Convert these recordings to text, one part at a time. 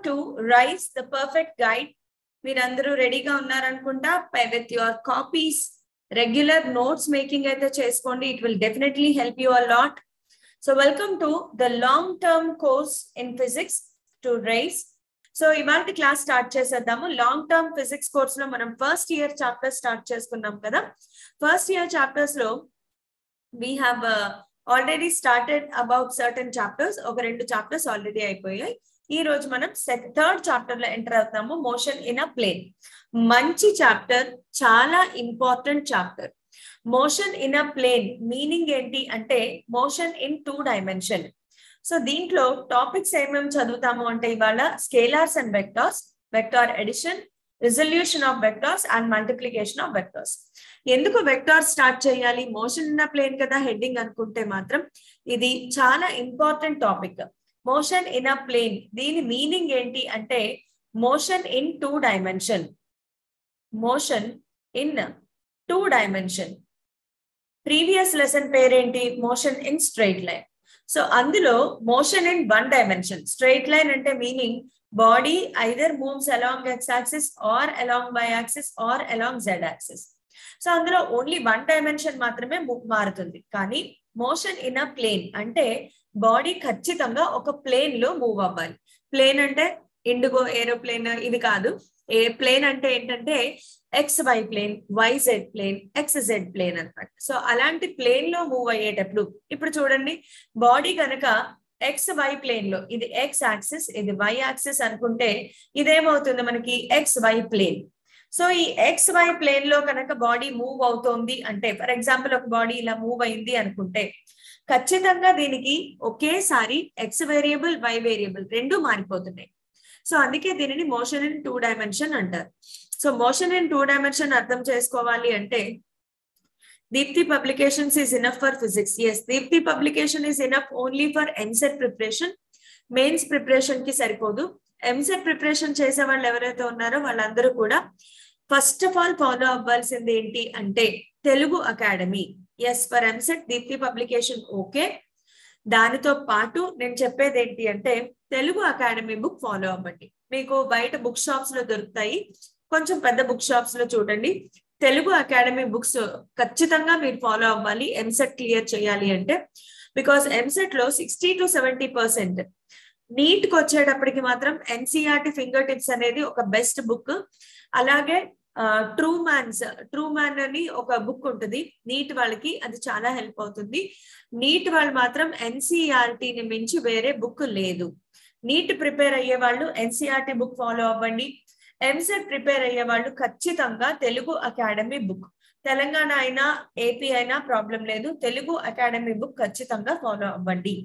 To Rise the perfect guide మీరందరూ రెడీగా ఉన్నారనుకుంటా with your copies regular notes making అయితే చేసుకోండి it will definitely help you a lot so welcome to the long term course in physics to Rise so ఇవాళ class start చేసేద్దాము long term physics course లో మనం first year chapter start చేసుకున్నాం కదా first year chapters లో we have already started about certain chapters ఒక రెండు chapters already అయిపోయాయి ఈ రోజు మనం థర్డ్ చాప్టర్ లో ఎంటర్ అవుతాము మోషన్ ఇన్ అ ప్లేన్ మంచి చాప్టర్ చాలా important chapter motion in a plane meaning ఏంటి అంటే motion in two dimension so దీంట్లో టాపిక్స్ ఏమేమి చదువుతాము అంటే ఇవాళ scalars and vectors vector addition resolution of vectors and multiplication of vectors ఎందుకు వెక్టార్ స్టార్ట్ చేయాలి మోషన్ ఇన్ ప్లేన్ కదా హెడ్డింగ్ అనుకుంటే మాత్రం ఇది చాలా important topic motion in a plane దీని మీనింగ్ ఏంటి అంటే motion in two dimension motion in two dimension previous lesson పేరేంటి motion in straight line so అందులో motion in one dimension straight line అంటే meaning body either moves along X axis or along Y axis or along Z axis so అందులో only one dimension మాత్రమే మారుతుంది కానీ motion in a plane అంటే body ఖచ్చితంగా ఒక plane లో move అవ్వాలి ప్లేన్ అంటే ఇండిగో ఏరోప్లేన్ ఇది కాదు ఏ ప్లేన్ అంటే ఏంటంటే X Y plane Y Z plane X Z plane అనమాట సో అలాంటి ప్లేన్ లో మూవ్ అయ్యేటప్పుడు ఇప్పుడు చూడండి బాడీ కనుక ఎక్స్ వై ప్లేన్ లో ఇది ఎక్స్ యాక్సిస్ ఇది వై యాక్సిస్ అనుకుంటే ఇదేమవుతుంది మనకి ఎక్స్ వై ప్లేన్ సో ఈ ఎక్స్ వై ప్లేన్ లో కనుక బాడీ మూవ్ అవుతోంది అంటే ఫర్ ఎగ్జాంపుల్ ఒక బాడీ ఇలా మూవ్ అయింది అనుకుంటే ఖచ్చితంగా దీనికి ఒకేసారి ఎక్స్ వేరియబుల్ వై వేరియబుల్ రెండు మారిపోతున్నాయి సో అందుకే దీనిని మోషన్ ఇన్ టూ డైమెన్షన్ అంటారు so motion in two dimension అర్థం చేసుకోవాలి అంటే Deepthi publications is enough for physics yes Deepthi publication is enough only for EAMCET preparation mains preparation కి సరిపోదు ఎంసెట్ ప్రిపరేషన్ చేసే వాళ్ళు ఎవరైతే ఉన్నారో వాళ్ళందరూ కూడా ఫస్ట్ ఆఫ్ ఆల్ ఫాలో అవ్వాల్సింది ఏంటి అంటే Telugu academy yes for EAMCET Deepthi publication okay దానితో పాటు నేను చెప్పేది ఏంటి అంటే తెలుగు అకాడమీ బుక్ ఫాలో అవ్వండి మీకు బయట బుక్ షాప్స్ లో దొరుకుతాయి కొంచెం పెద్ద బుక్ షాప్స్ లో చూడండి తెలుగు అకాడమీ బుక్స్ ఖచ్చితంగా మీరు ఫాలో అవ్వాలి ఎంసెట్ క్లియర్ చేయాలి అంటే బికాస్ ఎంసెట్ లో sixty to seventy percent NEET కి వచ్చేటప్పటికి మాత్రం ఎన్సీఆర్టీ ఫింగర్ టిప్స్ అనేది ఒక బెస్ట్ బుక్ అలాగే ట్రూ మ్యాన్స్ ట్రూ మ్యాన్ అని ఒక బుక్ ఉంటుంది నీట్ వాళ్ళకి అది చాలా హెల్ప్ అవుతుంది నీట్ వాళ్ళు మాత్రం ఎన్సీఆర్టీని మించి వేరే బుక్ లేదు నీట్ ప్రిపేర్ అయ్యే వాళ్ళు ఎన్సీఆర్టీ బుక్ ఫాలో అవ్వండి ఎంసెట్ ప్రిపేర్ అయ్యే వాళ్ళు ఖచ్చితంగా తెలుగు అకాడమీ బుక్ తెలంగాణ అయినా ఏపీ అయినా ప్రాబ్లం లేదు తెలుగు అకాడమీ బుక్ ఖచ్చితంగా ఫాలో అవ్వండి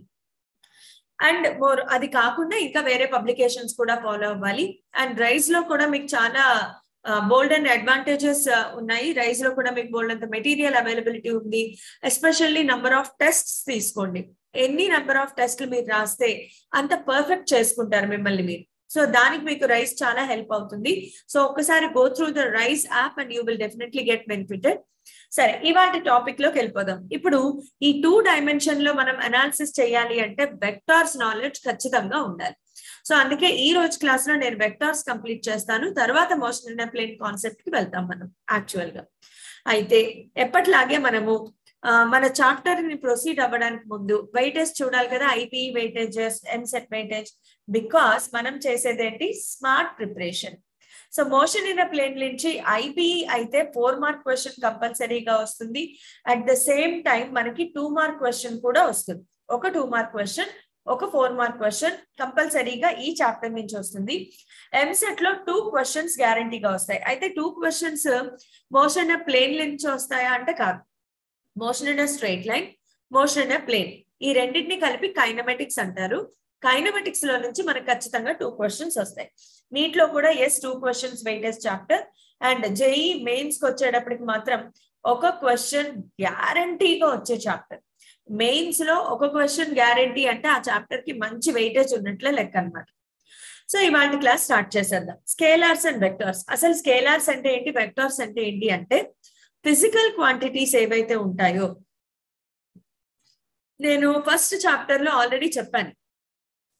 అండ్ మోర్ అది కాకుండా ఇంకా వేరే పబ్లికేషన్స్ కూడా ఫాలో అవ్వాలి అండ్ రైస్ లో కూడా మీకు చాలా బోల్డ్ అండ్ అడ్వాంటేజెస్ ఉన్నాయి రైస్ లో కూడా మీకు బోల్డ్ అంత మెటీరియల్ అవైలబిలిటీ ఉంది ఎస్పెషల్లీ నంబర్ ఆఫ్ టెస్ట్స్ తీసుకోండి ఎన్ని నెంబర్ ఆఫ్ టెస్ట్లు మీరు రాస్తే అంత పర్ఫెక్ట్ చేసుకుంటారు మిమ్మల్ని మీరు సో దానికి మీకు రైస్ చాలా హెల్ప్ అవుతుంది సో ఒక్కసారి go through the Rise app and you will definitely get benefited సరే ఇవాటి టాపిక్ లోకి వెళ్ళిపోదాం ఇప్పుడు ఈ టూ డైమెన్షన్ లో మనం అనాలిసిస్ చేయాలి అంటే వెక్టార్స్ నాలెడ్జ్ ఖచ్చితంగా ఉండాలి సో అందుకే ఈ రోజు క్లాస్ లో నేను వెక్టార్స్ కంప్లీట్ చేస్తాను తర్వాత మోషన్ ఇన్ ప్లేన్ కాన్సెప్ట్ కి వెళ్తాం మనం యాక్చువల్ గా అయితే ఎప్పటిలాగే మనము మన చాప్టర్ ని ప్రొసీడ్ అవ్వడానికి ముందు వెయిటేజ్ చూడాలి కదా IP weightages EAMCET weightage because మనం చేసేది ఏంటి smart preparation so motion in plane నుంచి ఐపీఈ అయితే ఫోర్ మార్క్ క్వశ్చన్ కంపల్సరీగా వస్తుంది అట్ ద సేమ్ టైం మనకి టూ మార్క్ క్వశ్చన్ కూడా వస్తుంది ఒక టూ మార్క్ క్వశ్చన్ ఒక ఫోర్ మార్క్ క్వశ్చన్ కంపల్సరీగా ఈ చాప్టర్ నుంచి వస్తుంది ఎంసెట్ లో టూ క్వశ్చన్స్ గ్యారంటీగా వస్తాయి అయితే టూ క్వశ్చన్స్ మోషన్ ప్లేన్ నుంచి వస్తాయా అంటే కాదు motion in straight line motion in plane ఈ రెండింటిని కలిపి కైనమెటిక్స్ అంటారు కైనమెటిక్స్ లో నుంచి మనకు ఖచ్చితంగా టూ క్వశ్చన్స్ వస్తాయి నీటిలో కూడా yes two questions weightage chapter and JEE mains కి వచ్చేటప్పటికి మాత్రం ఒక క్వశ్చన్ గ్యారంటీగా వచ్చే చాప్టర్ మెయిన్స్ లో ఒక క్వశ్చన్ గ్యారంటీ అంటే ఆ చాప్టర్ కి మంచి వెయిటేజ్ ఉన్నట్లే లెక్క అనమాట సో ఇవాళ క్లాస్ స్టార్ట్ చేసేద్దాం స్కేలార్స్ అండ్ వెక్టార్స్ అసలు స్కేలార్స్ అంటే ఏంటి వెక్టార్స్ అంటే ఏంటి అంటే ఫిజికల్ క్వాంటిటీస్ ఏవైతే ఉంటాయో నేను ఫస్ట్ చాప్టర్ లో ఆల్రెడీ చెప్పాను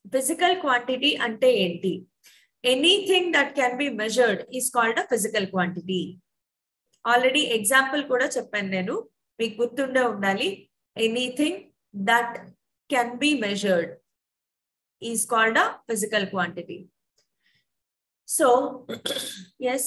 ఫిజికల్ క్వాంటిటీ అంటే ఏంటి anything that can be measured is called a physical quantity already example కూడా చెప్పాను నేను మీకు గుర్తుండే ఉండాలి anything that can be measured is called a physical quantity so as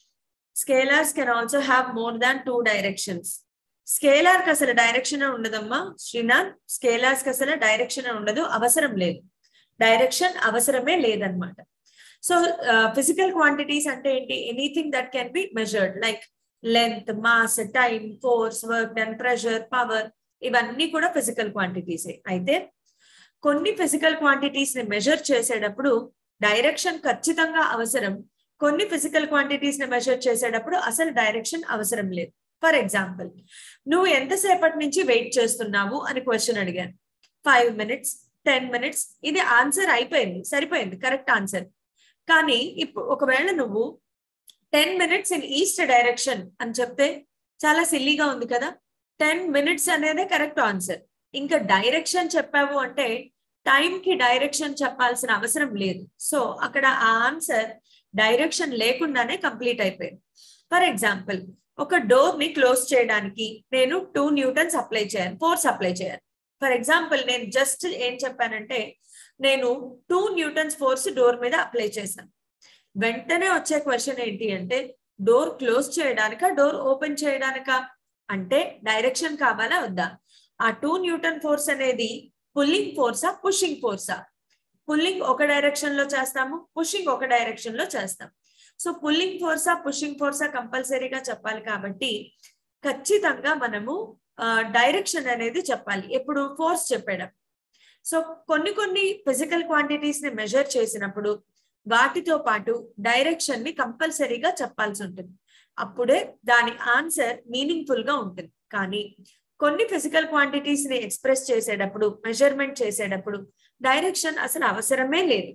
scalars can also have more than two directions scalar కి అసలు direction ఉండదమ్మా Srinath scalars కి అసలు డైరెక్షన్ ఉండదు అవసరం లేదు డైరెక్షన్ అవసరమే లేదనమాట సో ఫిజికల్ క్వాంటిటీస్ అంటే ఏంటి anything that can be measured like length mass time force work done pressure power ఇవన్నీ కూడా ఫిజికల్ క్వాంటిటీసే అయితే కొన్ని ఫిజికల్ క్వాంటిటీస్ ని మెజర్ చేసేటప్పుడు డైరెక్షన్ ఖచ్చితంగా అవసరం కొన్ని ఫిజికల్ క్వాంటిటీస్ ని మెజర్ చేసేటప్పుడు అసలు డైరెక్షన్ అవసరం లేదు ఫర్ ఎగ్జాంపుల్ నువ్వు ఎంతసేపటి నుంచి వెయిట్ చేస్తున్నావు అని క్వశ్చన్ అడిగాను ఫైవ్ మినిట్స్ టెన్ మినిట్స్ ఇది ఆన్సర్ అయిపోయింది సరిపోయింది కరెక్ట్ ఆన్సర్ కానీ ఇప్పుడు ఒకవేళ నువ్వు ten minutes in east direction అని చెప్తే చాలా సిల్లీగా ఉంది కదా టెన్ మినిట్స్ అనేదే కరెక్ట్ ఆన్సర్ ఇంకా డైరెక్షన్ చెప్పావు అంటే టైం కి డైరెక్షన్ చెప్పాల్సిన అవసరం లేదు సో అక్కడ ఆ ఆన్సర్ డైరెక్షన్ లేకుండానే కంప్లీట్ అయిపోయింది ఫర్ ఎగ్జాంపుల్ ఒక డోర్ ని క్లోజ్ చేయడానికి నేను టూ న్యూటన్స్ అప్లై చేయాలి ఫోర్స్ అప్లై చేయాలి ఫర్ ఎగ్జాంపుల్ నేను జస్ట్ ఏం చెప్పానంటే నేను టూ న్యూటన్స్ ఫోర్స్ డోర్ మీద అప్లై చేశాను వెంటనే వచ్చే క్వశ్చన్ ఏంటి అంటే డోర్ క్లోజ్ చేయడానిక డోర్ ఓపెన్ చేయడానిక అంటే డైరెక్షన్ కావాలా వద్దా ఆ టూ న్యూటన్ ఫోర్స్ అనేది పుల్లింగ్ ఫోర్సా పుషింగ్ ఫోర్సా పుల్లింగ్ ఒక డైరెక్షన్ లో చేస్తాము పుషింగ్ ఒక డైరెక్షన్ లో చేస్తాం సో పుల్లింగ్ ఫోర్సా పుషింగ్ ఫోర్సా కంపల్సరీగా చెప్పాలి కాబట్టి ఖచ్చితంగా మనము డైరెక్షన్ అనేది చెప్పాలి ఎప్పుడు ఫోర్స్ చెప్పడం సో కొన్ని కొన్ని ఫిజికల్ క్వాంటిటీస్ ని మెజర్ చేసినప్పుడు వాటితో పాటు డైరెక్షన్ ని కంపల్సరీగా చెప్పాల్సి ఉంటుంది అప్పుడే దాని ఆన్సర్ మీనింగ్ఫుల్ గా ఉంటుంది కానీ కొన్ని ఫిజికల్ క్వాంటిటీస్ ని ఎక్స్ప్రెస్ చేసేటప్పుడు మెజర్మెంట్ చేసేటప్పుడు డైరెక్షన్ అసలు అవసరమే లేదు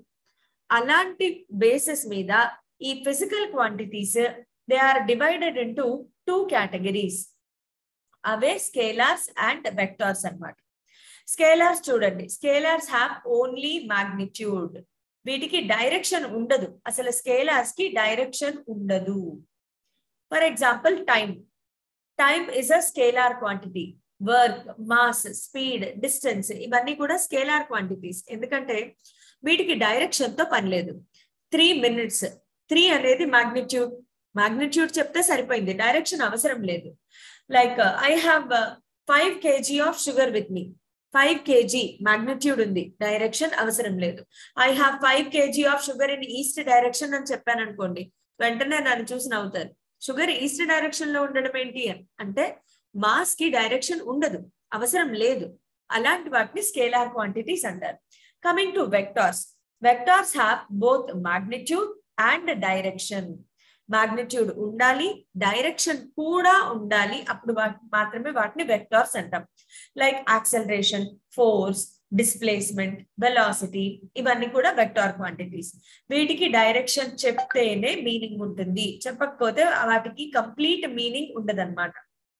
అలాంటి బేసిస్ మీద ఈ physical quantities they are divided into two categories అవే స్కేలార్స్ అండ్ వెక్టార్స్ అనమాట స్కేలార్స్ చూడండి స్కేలార్స్ హ్యావ్ ఓన్లీ మ్యాగ్నిట్యూడ్ వీటికి డైరెక్షన్ ఉండదు అసలు స్కేలార్స్ కి డైరెక్షన్ ఉండదు for example time time is a scalar quantity work mass speed distance ఇవన్నీ కూడా స్కేలార్ క్వాంటిటీస్ ఎందుకంటే వీటికి డైరెక్షన్ తో పని లేదు త్రీ మినిట్స్ త్రీ అనేది మాగ్నిట్యూడ్ మాగ్నిట్యూడ్ చెప్తే సరిపోయింది డైరెక్షన్ అవసరం లేదు like I have five kg of sugar with me five kg magnitude ఉంది డైరెక్షన్ అవసరం లేదు I have five kg of sugar in east direction అని చెప్పాను అనుకోండి వెంటనే నన్ను చూసి నవ్వుతారు షుగర్ ఈస్ట్ డైరెక్షన్ లో ఉండడం ఏంటి అంటే మాస్ కి డైరెక్షన్ ఉండదు అవసరం లేదు అలాంటి వాటిని స్కేలార్ క్వాంటిటీస్ అంటారు coming to vectors vectors have both magnitude and direction magnitude ఉండాలి డైరెక్షన్ కూడా ఉండాలి అప్పుడు మాత్రమే వాటిని వెక్టార్స్ అంటాం like acceleration force displacement velocity ఇవన్నీ కూడా వెక్టార్ క్వాంటిటీస్ వీటికి డైరెక్షన్ చెప్తేనే మీనింగ్ ఉంటుంది చెప్పకపోతే వాటికి కంప్లీట్ మీనింగ్ ఉండదన్నమాట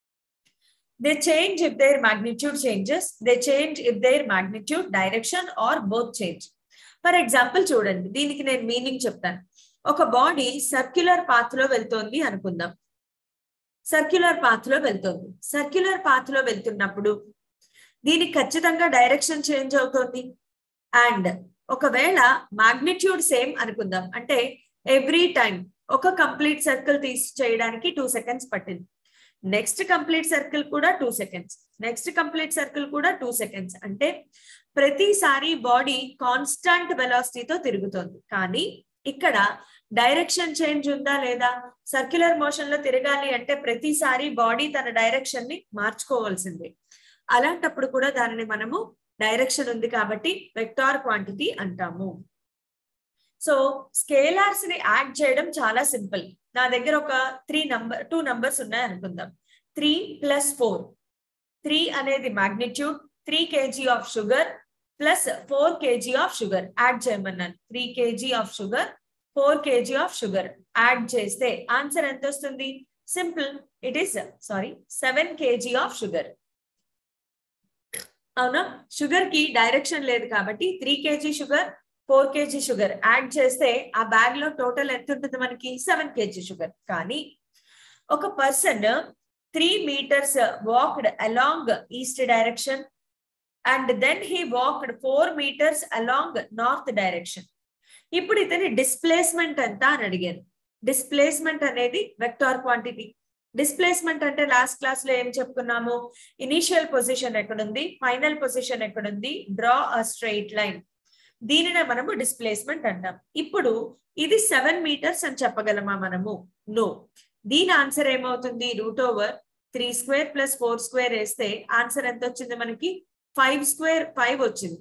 they change if their magnitude changes they change if their magnitude direction are both change for example చూడండి దీనికి నేను మీనింగ్ చెప్తాను ఒక బాడీ సర్క్యులర్ పాత్ లో వెళ్తోంది అనుకుందాం సర్క్యులర్ పాత్ లో వెళ్తోంది సర్క్యులర్ పాత్ లో వెళ్తున్నప్పుడు దీనికి ఖచ్చితంగా డైరెక్షన్ చేంజ్ అవుతుంది అండ్ ఒకవేళ మాగ్నిట్యూడ్ సేమ్ అనుకుందాం అంటే ఎవ్రీ టైం ఒక కంప్లీట్ సర్కిల్ తీసి చేయడానికి టూ సెకండ్స్ పట్టింది నెక్స్ట్ కంప్లీట్ సర్కిల్ కూడా two seconds next complete circle కూడా టూ సెకండ్స్ అంటే ప్రతిసారి బాడీ కాన్స్టాంట్ వెలాసిటీతో తిరుగుతోంది కానీ ఇక్కడ డైరెక్షన్ చేంజ్ ఉందా లేదా సర్క్యులర్ మోషన్ లో తిరగాలి అంటే ప్రతిసారి బాడీ తన డైరెక్షన్ ని మార్చుకోవాల్సిందే అలాంటప్పుడు కూడా దానిని మనము డైరెక్షన్ ఉంది కాబట్టి వెక్టార్ క్వాంటిటీ అంటాము సో స్కేలార్స్ ని యాడ్ చేయడం చాలా సింపుల్ నా దగ్గర ఒక త్రీ నంబర్ టూ నంబర్స్ ఉన్నాయి అనుకుందాం త్రీ ప్లస్ ఫోర్ త్రీ అనేది magnitude three kg of sugar plus four kg of sugar add చేయమన్నాను three kg of sugar four kg of sugar add చేస్తే ఆన్సర్ ఎంత వస్తుంది simple it is sorry seven kg of sugar అవునా sugar కి direction లేదు కాబట్టి three kg sugar four kg sugar add చేస్తే ఆ బ్యాగ్ లో టోటల్ ఎంత ఉంటుంది మనకి సెవెన్ కేజీ షుగర్ కానీ ఒక person three metres walked along east direction and then he walked four metres along north direction ఇప్పుడు ఇతని డిస్ప్లేస్మెంట్ ఎంత అని అడిగాను డిస్ప్లేస్మెంట్ అనేది వెక్టార్ క్వాంటిటీ డిస్ప్లేస్మెంట్ అంటే లాస్ట్ క్లాస్ లో ఏం చెప్పుకున్నాము ఇనీషియల్ పొజిషన్ ఎక్కడుంది ఫైనల్ పొజిషన్ ఎక్కడుంది డ్రా అ స్ట్రైట్ లైన్ దీనినే మనము డిస్ప్లేస్మెంట్ అంటాం ఇప్పుడు ఇది సెవెన్ మీటర్స్ అని చెప్పగలమా మనము నో దీని ఆన్సర్ ఏమవుతుంది root over three square plus four square వేస్తే ఆన్సర్ ఎంత వచ్చింది మనకి ఫైవ్ స్క్వేర్ ఫైవ్ వచ్చింది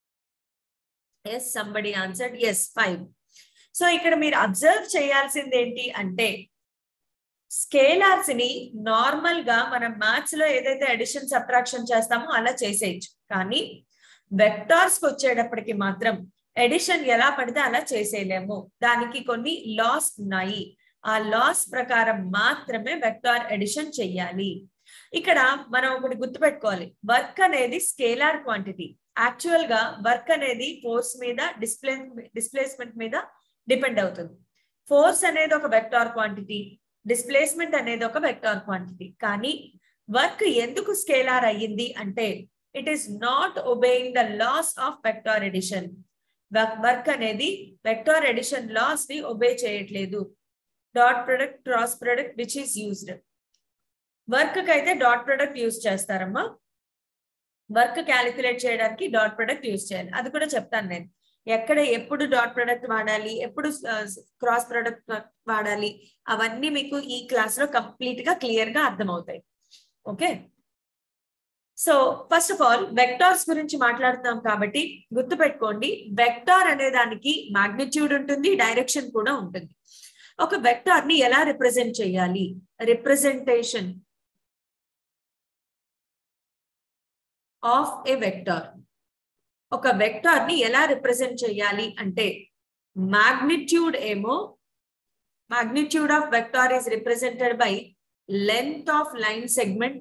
yes somebody answer yes five so ఇక్కడ మీరు అబ్జర్వ్ చేయాల్సింది ఏంటి అంటే స్కేలార్స్ ని నార్మల్ గా మనం మ్యాథ్స్ లో ఏదైతే అడిషన్ సబ్ట్రాక్షన్ చేస్తామో అలా చేసేయచ్చు కానీ వెక్టార్స్ కి వచ్చేటప్పటికి మాత్రం ఎడిషన్ ఎలా పడితే అలా చేసేయలేము దానికి కొన్ని లాస్ ఉన్నాయి ఆ లాస్ ప్రకారం మాత్రమే వెక్టార్ ఎడిషన్ చెయ్యాలి ఇక్కడ మనం ఒకటి గుర్తుపెట్టుకోవాలి వర్క్ అనేది స్కేలార్ క్వాంటిటీ యాక్చువల్ గా వర్క్ అనేది ఫోర్స్ మీద డిస్ప్లే డిస్ప్లేస్మెంట్ మీద డిపెండ్ అవుతుంది ఫోర్స్ అనేది ఒక వెక్టార్ క్వాంటిటీ డిస్ప్లేస్మెంట్ అనేది ఒక వెక్టార్ క్వాంటిటీ కానీ వర్క్ ఎందుకు స్కేలార్ అయ్యింది అంటే it is not obeying the laws of vector addition work అనేది వెక్టార్ ఎడిషన్ లాస్ ని ఒబే చేయట్లేదు dot product cross product which is used work కి అయితే డాట్ ప్రొడక్ట్ యూజ్ చేస్తారమ్మా వర్క్ క్యాలిక్యులేట్ చేయడానికి డాట్ ప్రొడక్ట్ యూజ్ చేయాలి అది కూడా చెప్తాను నేను ఎక్కడ ఎప్పుడు డాట్ ప్రొడక్ట్ వాడాలి ఎప్పుడు క్రాస్ ప్రొడక్ట్ వాడాలి అవన్నీ మీకు ఈ క్లాస్ లో కంప్లీట్ గా క్లియర్ గా అర్థమవుతాయి okay so first of all vectors గురించి మాట్లాడుతున్నాం కాబట్టి గుర్తుపెట్టుకోండి వెక్టార్ అనే దానికి మాగ్నిట్యూడ్ ఉంటుంది డైరెక్షన్ కూడా ఉంటుంది ఒక వెక్టార్ ని ఎలా రిప్రజెంట్ చేయాలి రిప్రజెంటేషన్ ఆఫ్ ఏ వెక్టార్ ఒక వెక్టార్ ని ఎలా రిప్రజెంట్ చేయాలి అంటే మాగ్నిట్యూడ్ ఏమో magnitude of vector is represented by length of line segment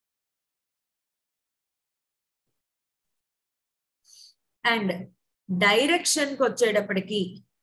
and direction కి వచ్చేటప్పటికి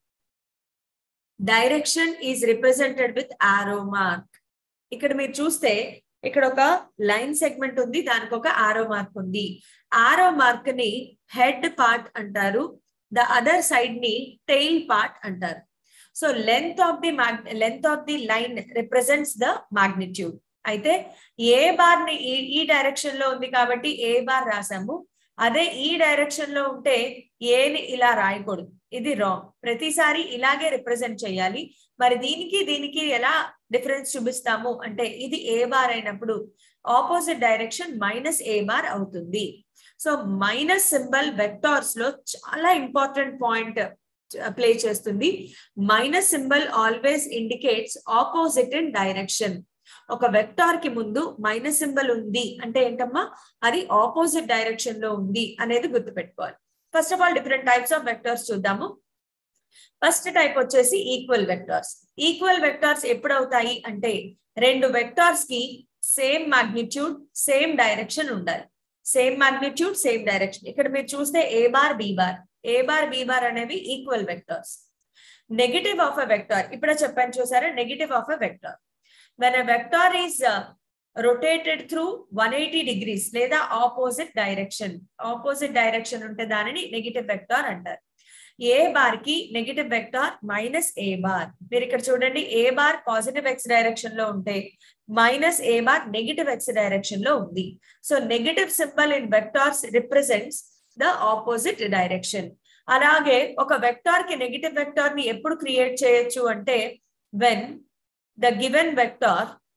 direction is represented with arrow mark ఇక్కడ మీరు చూస్తే ఇక్కడ ఒక లైన్ సెగ్మెంట్ ఉంది దానికి ఒక ఆరో మార్క్ ఉంది ఆరో మార్క్ ని హెడ్ పార్ట్ అంటారు ద అదర్ సైడ్ ని టెయిల్ పార్ట్ అంటారు so length of the length of the line represents the magnitude అయితే ఏ బార్ ని ఈ డైరెక్షన్ లో ఉంది కాబట్టి ఏ బార్ రాసాము అదే ఈ డైరెక్షన్ లో ఉంటే ఏని ఇలా రాయకూడదు ఇది రాంగ్ ప్రతిసారి ఇలాగే రిప్రజెంట్ చేయాలి మరి దీనికి దీనికి ఎలా డిఫరెన్స్ చూపిస్తాము అంటే ఇది ఏ బార్ అయినప్పుడు opposite direction minus A bar అవుతుంది సో మైనస్ సింబల్ వెక్టార్స్ లో చాలా ఇంపార్టెంట్ పాయింట్ ప్లే చేస్తుంది minus symbol always indicates opposite in direction ఒక వెక్టార్ కి ముందు మైనస్ సింబల్ ఉంది అంటే ఏంటమ్మా అది ఆపోజిట్ డైరెక్షన్ లో ఉంది అనేది గుర్తుపెట్టుకోవాలి first of all different types of vectors చూద్దాము ఫస్ట్ టైప్ వచ్చేసి ఈక్వల్ వెక్టార్స్ ఈక్వల్ వెక్టార్స్ ఎప్పుడు అవుతాయి అంటే రెండు వెక్టార్స్ కి సేమ్ మాగ్నిట్యూడ్ సేమ్ డైరెక్షన్ ఉండాలి సేమ్ మాగ్నిట్యూడ్ సేమ్ డైరెక్షన్ ఇక్కడ మీరు చూస్తే A bar B bar A bar B bar అనేవి equal vectors negative of a vector ఇప్పుడే చెప్పాను చూసారా negative of a vector when a vector is rotated through one eighty degrees లేదా opposite direction opposite direction ఉంటే దానిని negative vector అంటారు A bar కి negative vector minus A bar మీరు ఇక్కడ చూడండి A bar positive X direction లో ఉంటే minus A bar negative X direction లో ఉంది so negative symbol in vectors represents the opposite direction అలాగే ఒక వెక్టార్ కి నెగిటివ్ వెక్టార్ ని ఎప్పుడు క్రియేట్ చేయొచ్చు అంటే when the given vector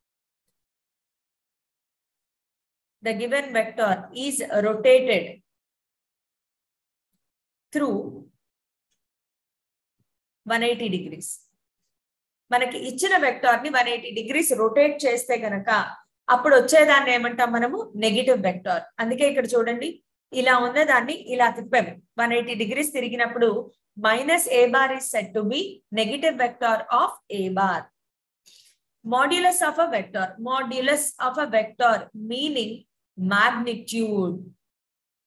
the given vector is rotated through 180 degrees మనకి ఇచ్చిన వెక్టార్ ని వన్ ఎయిటీ డిగ్రీస్ రొటేట్ చేస్తే గనక అప్పుడు వచ్చేదాన్ని ఏమంటాం మనము నెగిటివ్ వెక్టార్ అందుకే ఇక్కడ చూడండి ఇలా ఉన్న దాన్ని ఇలా తిప్పాము వన్ ఎయిటీ డిగ్రీస్ తిరిగినప్పుడు minus A bar is set to be negative vector of A bar modulus of a vector modulus of a vector meaning magnitude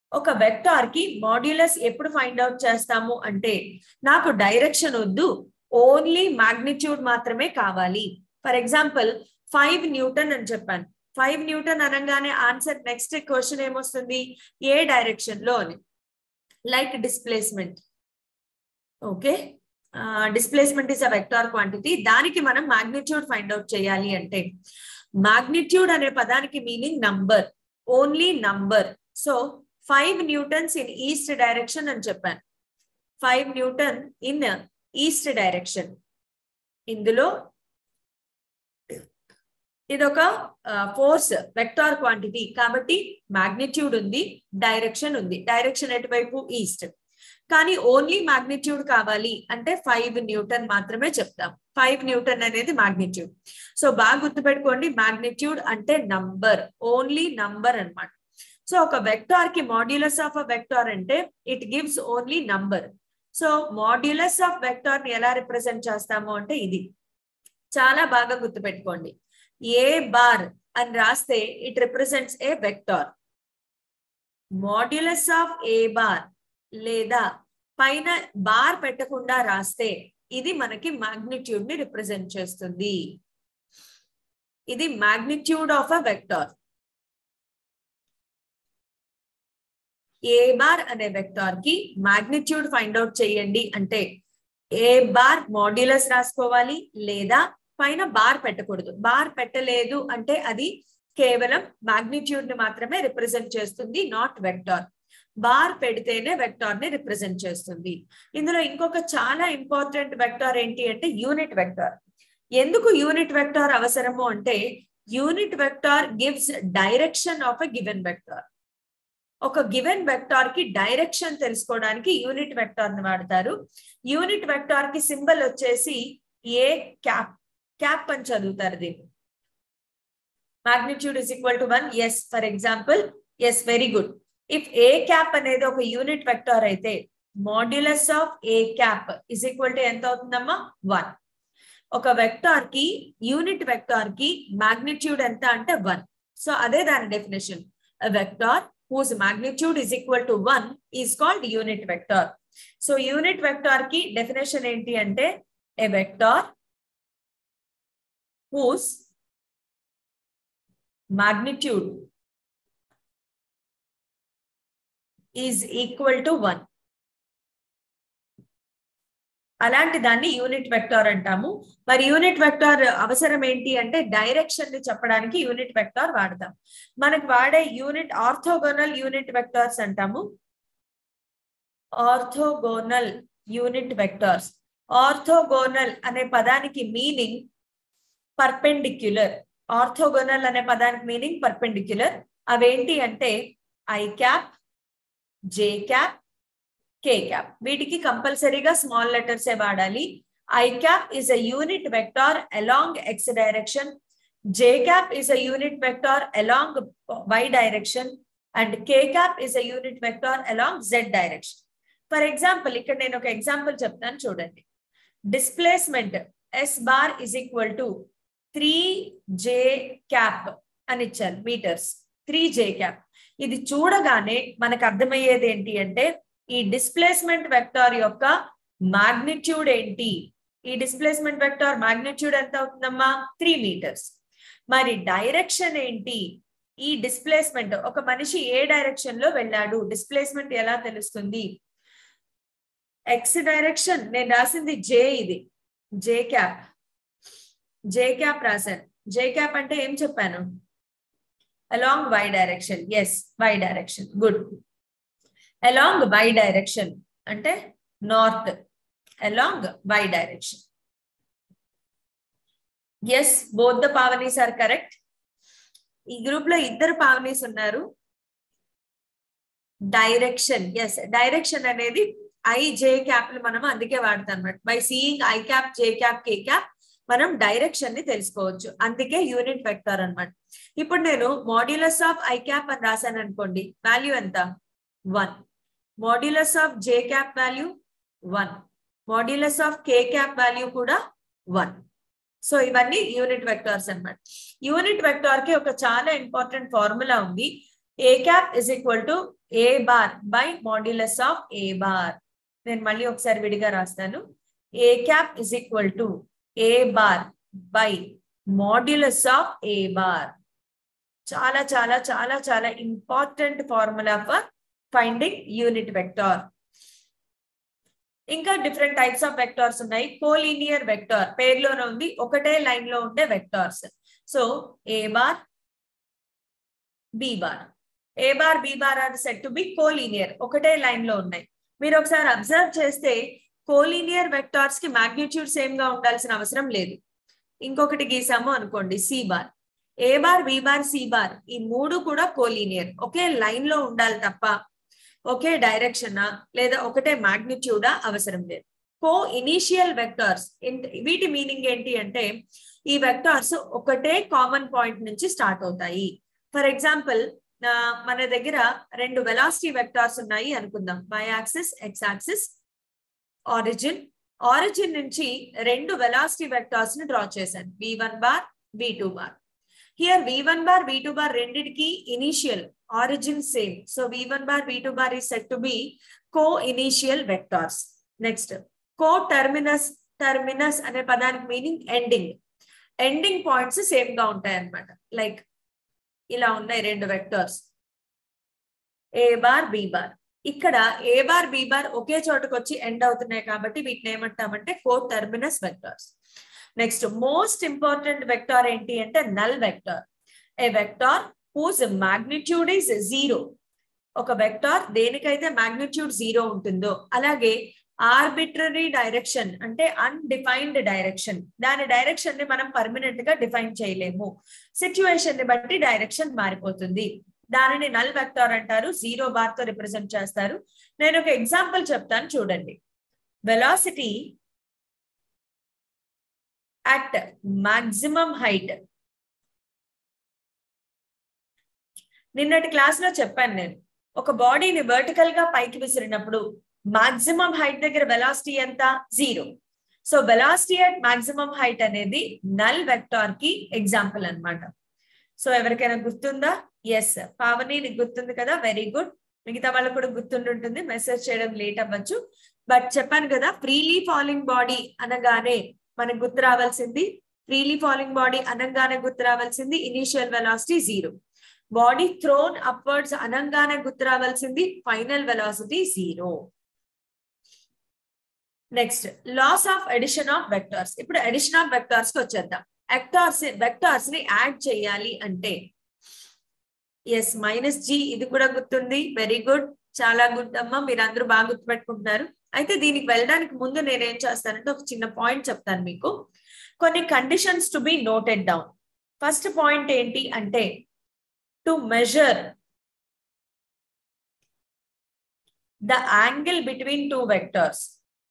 ఒక వెక్టార్ కి మాడ్యులస్ ఎప్పుడు ఫైండ్ అవుట్ చేస్తాము అంటే నాకు డైరెక్షన్ వద్దు ఓన్లీ మాగ్నిట్యూడ్ మాత్రమే కావాలి ఫర్ ఎగ్జాంపుల్ ఫైవ్ న్యూటన్ అని చెప్పాను ఫైవ్ న్యూటన్ అనగానే ఆన్సర్ నెక్స్ట్ క్వశ్చన్ ఏమొస్తుంది ఏ డైరెక్షన్ లో అని like displacement okay displacement is a vector quantity దానికి మనం మాగ్నిట్యూడ్ ఫైండ్ అవుట్ చేయాలి అంటే మాగ్నిట్యూడ్ అనే పదానికి meaning number only number so five newtons in east direction అని చెప్పాను five newton in east direction ఇందులో ఇదొక ఫోర్స్ వెక్టార్ క్వాంటిటీ కాబట్టి మాగ్నిట్యూడ్ ఉంది డైరెక్షన్ ఉంది డైరెక్షన్ ఎటువైపు ఈస్ట్ కానీ ఓన్లీ మాగ్నిట్యూడ్ కావాలి అంటే ఫైవ్ న్యూటన్ మాత్రమే చెప్తాం ఫైవ్ న్యూటన్ అనేది మాగ్నిట్యూడ్ సో బాగా గుర్తుపెట్టుకోండి మాగ్నిట్యూడ్ అంటే నంబర్ ఓన్లీ నంబర్ అనమాట సో ఒక వెక్టార్ కి మాడ్యులస్ ఆఫ్ అ వెక్టార్ అంటే it gives only number so modulus of vector ని ఎలా రిప్రజెంట్ చేస్తాము అంటే ఇది చాలా బాగా గుర్తుపెట్టుకోండి ఏ బార్ అని రాస్తే it represents a vector modulus of A bar లేదా పైన బార్ పెట్టకుండా రాస్తే ఇది మనకి మాగ్నిట్యూడ్ ని రిప్రజెంట్ చేస్తుంది ఇది magnitude of a vector A bar అనే వెక్టార్ కి మాగ్నిట్యూడ్ ఫైండ్ అవుట్ చేయండి అంటే ఏ బార్ మాడ్యులస్ రాసుకోవాలి లేదా పైన బార్ పెట్టకూడదు బార్ పెట్టలేదు అంటే అది కేవలం మాగ్నిట్యూడ్ ని మాత్రమే రిప్రజెంట్ చేస్తుంది నాట్ వెక్టార్ బార్ పెడితేనే వెక్టార్ ని రిప్రజెంట్ చేస్తుంది ఇందులో ఇంకొక చాలా ఇంపార్టెంట్ వెక్టార్ ఏంటి అంటే యూనిట్ వెక్టార్ ఎందుకు యూనిట్ వెక్టార్ అవసరము అంటే unit vector gives direction of a given vector ఒక గివెన్ వెక్టార్ కి డైరెక్షన్ తెలుసుకోవడానికి యూనిట్ వెక్టార్ ని వాడతారు యూనిట్ వెక్టార్ కి సింబల్ వచ్చేసి ఏ క్యాప్ క్యాప్ అని చదువుతారు దీన్ని magnitude is equal to one yes for example yes very good if A cap అనేది ఒక యూనిట్ వెక్టార్ అయితే modulus of A cap is equal to ఎంత అవుతుందమ్మా వన్ ఒక వెక్టార్ కి యూనిట్ వెక్టార్ కి మాగ్నిట్యూడ్ ఎంత అంటే వన్ సో అదే దాని definition vector whose magnitude is equal to 1 is called unit vector. So unit vector ki definition enti ante a vector whose magnitude is equal to 1. అలాంటి దాన్ని unit vector అంటాము మరి unit vector అవసరం ఏంటి అంటే direction ని చెప్పడానికి యూనిట్ వెక్టార్ వాడతాం మనకు వాడే యూనిట్ ఆర్థోగోనల్ యూనిట్ వెక్టార్స్ అంటాము ఆర్థోగోనల్ యూనిట్ వెక్టార్స్ ఆర్థోగోనల్ అనే పదానికి మీనింగ్ పర్పెండిక్యులర్ ఆర్థోగోనల్ అనే పదానికి మీనింగ్ పర్పెండిక్యులర్ అవేంటి అంటే I cap J cap K cap వీటికి కంపల్సరీగా స్మాల్ లెటర్స్ ఏ వాడాలి I cap is a unit vector along X direction J cap is a unit vector along Y direction and K cap is a unit vector along Z direction for example ఇక్కడ నేను ఒక example చెప్తాను చూడండి displacement S bar is equal to three J cap అని ఇచ్చారు metres three J cap ఇది చూడగానే మనకు అర్థమయ్యేది ఏంటి అంటే ఈ డిస్ప్లేస్మెంట్ వెక్టార్ యొక్క మాగ్నిట్యూడ్ ఏంటి ఈ డిస్ప్లేస్మెంట్ వెక్టార్ మాగ్నిట్యూడ్ ఎంత అవుతుందమ్మా త్రీ మీటర్స్ మరి డైరెక్షన్ ఏంటి ఈ డిస్ప్లేస్మెంట్ ఒక మనిషి ఏ డైరెక్షన్ లో వెళ్ళాడు డిస్ప్లేస్మెంట్ ఎలా తెలుస్తుంది ఎక్స్ డైరెక్షన్ నేను రాసింది జే ఇది జే క్యాప్ జే క్యాప్ రాశాను జే క్యాప్ అంటే ఏం చెప్పాను along Y direction yes Y direction good along Y direction అంటే north along Y direction yes both the Pavanis are correct ఈ గ్రూప్ లో ఇద్దరు పావనీస్ ఉన్నారు డైరెక్షన్ ఎస్ డైరెక్షన్ అనేది ఐ జే క్యాప్ మనం అందుకే వాడతాం అనమాట by seeing I cap J cap K cap మనం డైరెక్షన్ ని తెలుసుకోవచ్చు అందుకే యూనిట్ వెక్టర్ అనమాట ఇప్పుడు నేను మాడ్యులస్ ఆఫ్ ఐ క్యాప్ అని రాశాను అనుకోండి వాల్యూ ఎంత one modulus of J cap value one modulus of K cap value కూడా వన్ సో ఇవన్నీ యూనిట్ వెక్టార్స్ అనమాట యూనిట్ వెక్టార్ కి ఒక చాలా ఇంపార్టెంట్ ఫార్ములా ఉంది A cap is equal to A bar by modulus of A bar నేను మళ్ళీ ఒకసారి విడిగా రాస్తాను A cap is equal to A bar by modulus of A bar చాలా చాలా చాలా చాలా important formula for finding unit vector ఇంకా డిఫరెంట్ టైప్స్ ఆఫ్ వెక్టార్స్ ఉన్నాయి కోలీనియర్ వెక్టార్ పేర్లోనే ఉంది ఒకటే లైన్ లో ఉండే vectors so A bar B bar A bar B bar are set to be collinear ఒకటే లైన్ లో ఉన్నాయి మీరు ఒకసారి అబ్జర్వ్ చేస్తే కోలీనియర్ వెక్టార్స్ కి మాగ్నిట్యూడ్ సేమ్ గా ఉండాల్సిన అవసరం లేదు ఇంకొకటి గీసాము అనుకోండి C bar A bar B bar C bar ఈ మూడు కూడా కోలీనియర్ ఒకే లైన్ లో ఉండాలి తప్ప ఒకే డైరెక్షన్ లేదా ఒకటే మాగ్నిట్యూడా అవసరం లేదు కో ఇనీషియల్ వెక్టార్స్ వీటి మీనింగ్ ఏంటి అంటే ఈ వెక్టార్స్ ఒకటే కామన్ పాయింట్ నుంచి స్టార్ట్ అవుతాయి ఫర్ ఎగ్జాంపుల్ మన దగ్గర రెండు వెలాసిటీ వెక్టార్స్ ఉన్నాయి అనుకుందాం Y axis X axis origin origin నుంచి రెండు వెలాసిటీ వెక్టార్స్ ని డ్రా చేశాను V one bar V two bar here V one bar V two bar రెండిటికి initial origin same so V one bar V two bar ఈ set to be co coinitial vectors next coterminus terminus అనే పదానికి meaning ending ending points same గా ఉంటాయి అన్నమాట like ఇలా ఉన్నాయి రెండు vectors A bar B bar ఇక్కడ ఏ బార్ బి బార్ ఒకే చోటకు వచ్చి ఎండ్ అవుతున్నాయి కాబట్టి వీటిని ఏమంటామంటే coterminus vectors next most important vector ఏంటి అంటే null vector a vector whose magnitude is zero ఒక వెక్టార్ దేనికైతే మాగ్నిట్యూడ్ జీరో ఉంటుందో అలాగే ఆర్బిట్రరీ డైరెక్షన్ అంటే అన్డిఫైన్డ్ డైరెక్షన్ దాని డైరెక్షన్ ని మనం పర్మనెంట్ గా డిఫైన్ చేయలేము సిచ్యువేషన్ ని బట్టి డైరెక్షన్ మారిపోతుంది దానిని నల్ వెక్టార్ అంటారు జీరో బార్ తో రిప్రజెంట్ చేస్తారు నేను ఒక ఎగ్జాంపుల్ చెప్తాను చూడండి వెలాసిటీ అట్ మాక్సిమం హైట్ నిన్నటి క్లాస్ లో చెప్పాను నేను ఒక బాడీని వర్టికల్ గా పైకి విసిరినప్పుడు మాక్సిమం హైట్ దగ్గర వెలాసిటీ ఎంత zero so velocity at maximum height అనేది నల్ వెక్టార్ కి ఎగ్జాంపుల్ అనమాట సో ఎవరికైనా గుర్తుందా ఎస్ పావని నీకు గుర్తుంది కదా వెరీ గుడ్ మిగతా వాళ్ళకు కూడా గుర్తుంటుంటుంది మెసేజ్ చేయడం లేట్ అవ్వచ్చు బట్ చెప్పాను కదా ఫ్రీలీ ఫాలింగ్ బాడీ అనగానే మనకు గుర్తు రావాల్సింది ఫ్రీలీ ఫాలింగ్ బాడీ అనగానే గుర్తు రావాల్సింది initial velocity zero body thrown upwards అనంగానే గుర్తు రావాల్సింది final velocity zero next laws of addition of vectors ఇప్పుడు ఎడిషన్ ఆఫ్ వెక్టార్స్ కి వచ్చేద్దాం వెక్టార్స్ వెక్టార్స్ ని యాడ్ చేయాలి అంటే ఎస్ మైనస్ జీ ఇది కూడా గుర్తుంది వెరీ గుడ్ చాలా గుడ్ అమ్మా మీరు అందరూ బాగా గుర్తుపెట్టుకుంటున్నారు అయితే దీనికి వెళ్ళడానికి ముందు నేను ఏం చేస్తానంటే ఒక చిన్న పాయింట్ చెప్తాను మీకు కొన్ని conditions to be noted down first point ఏంటి అంటే to measure the angle between two vectors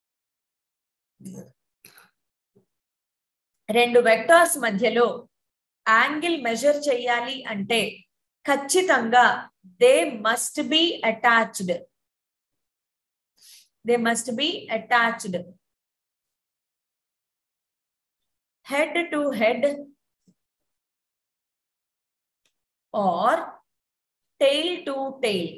రెండు వెక్టార్స్ మధ్యలో యాంగిల్ మెజర్ చేయాలి అంటే ఖచ్చితంగా they must be attached they must be attached head to head or tail to tail